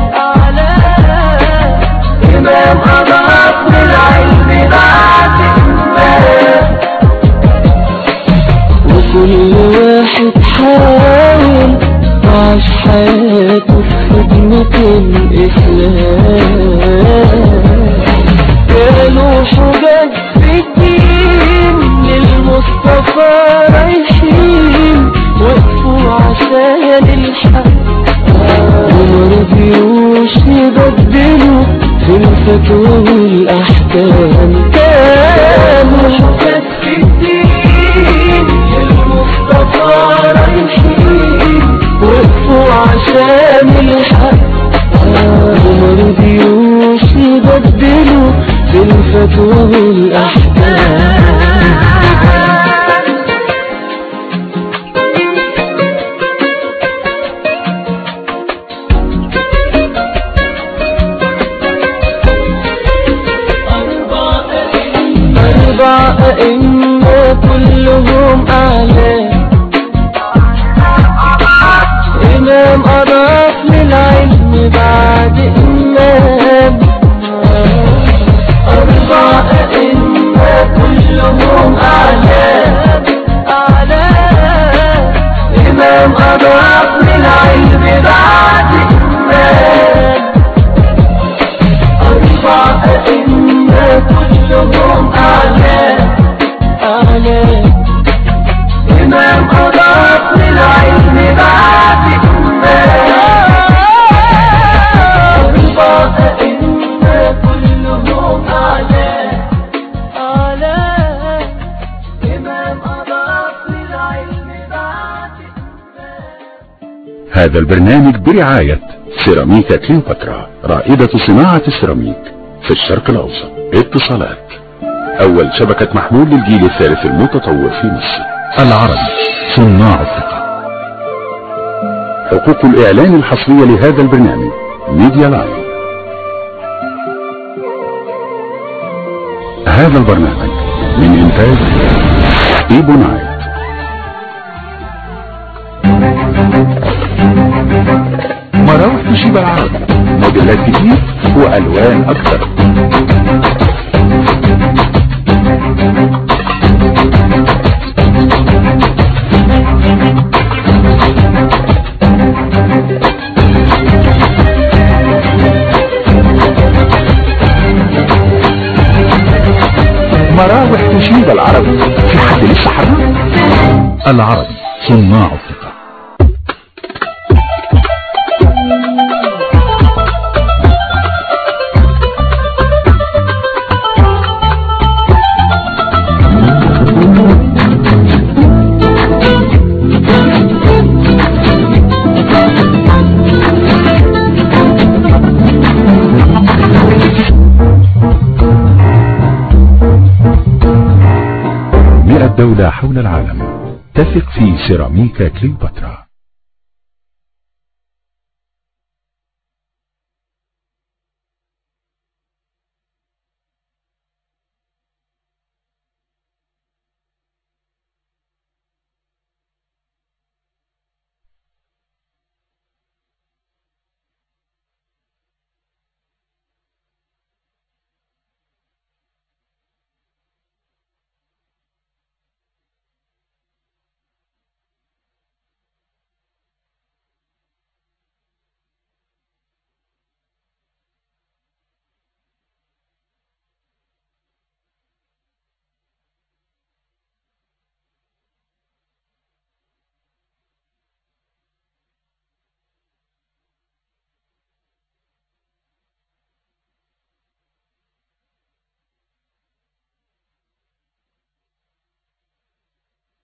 أعلام إمام أضاف للعلم بعد إمام وكل واحد حاول عاش حياته في خدمة الإسلام كانوا حجج في الدين للمصطفى رايحين وقفوا عشان الحق ومرضيوش يبدلوا في الفتوى والأحكام كانوا حجج في الدين للمصطفى رايحين وقفوا عشان الحق ومرضيوش يبدلوا في الفتوى والأحكام أئمة كلهم أعلام إمام أضاف للعلم بعد إمام أربع أئمة كلهم أعلام أعلام إمام أضاف للعلم بعد إمام أربع أئمة كلهم أعلام أعلام إمام أضاف للعلم بعد إمام أربع أئمة كلهم أعلام أعلام إمام أضاف للعلم بعد إمام هذا البرنامج برعاية سيراميكا كليوباترا رائدة صناعة السيراميك في الشرق الأوسط اتصالات أول شبكة محمول للجيل الثالث المتطور في مصر العربي صناع الثقة حقوق الإعلان الحصرية لهذا البرنامج ميديا لاين هذا البرنامج من إنتاج إيبو نايت مراوح توشيبا العربي موديلات كتير والوان اكتر مراوح توشيبا العربي في حد لسه حرام العربي صناع الثقة مئة دولة حول العالم تثق في سيراميكا كليوباترا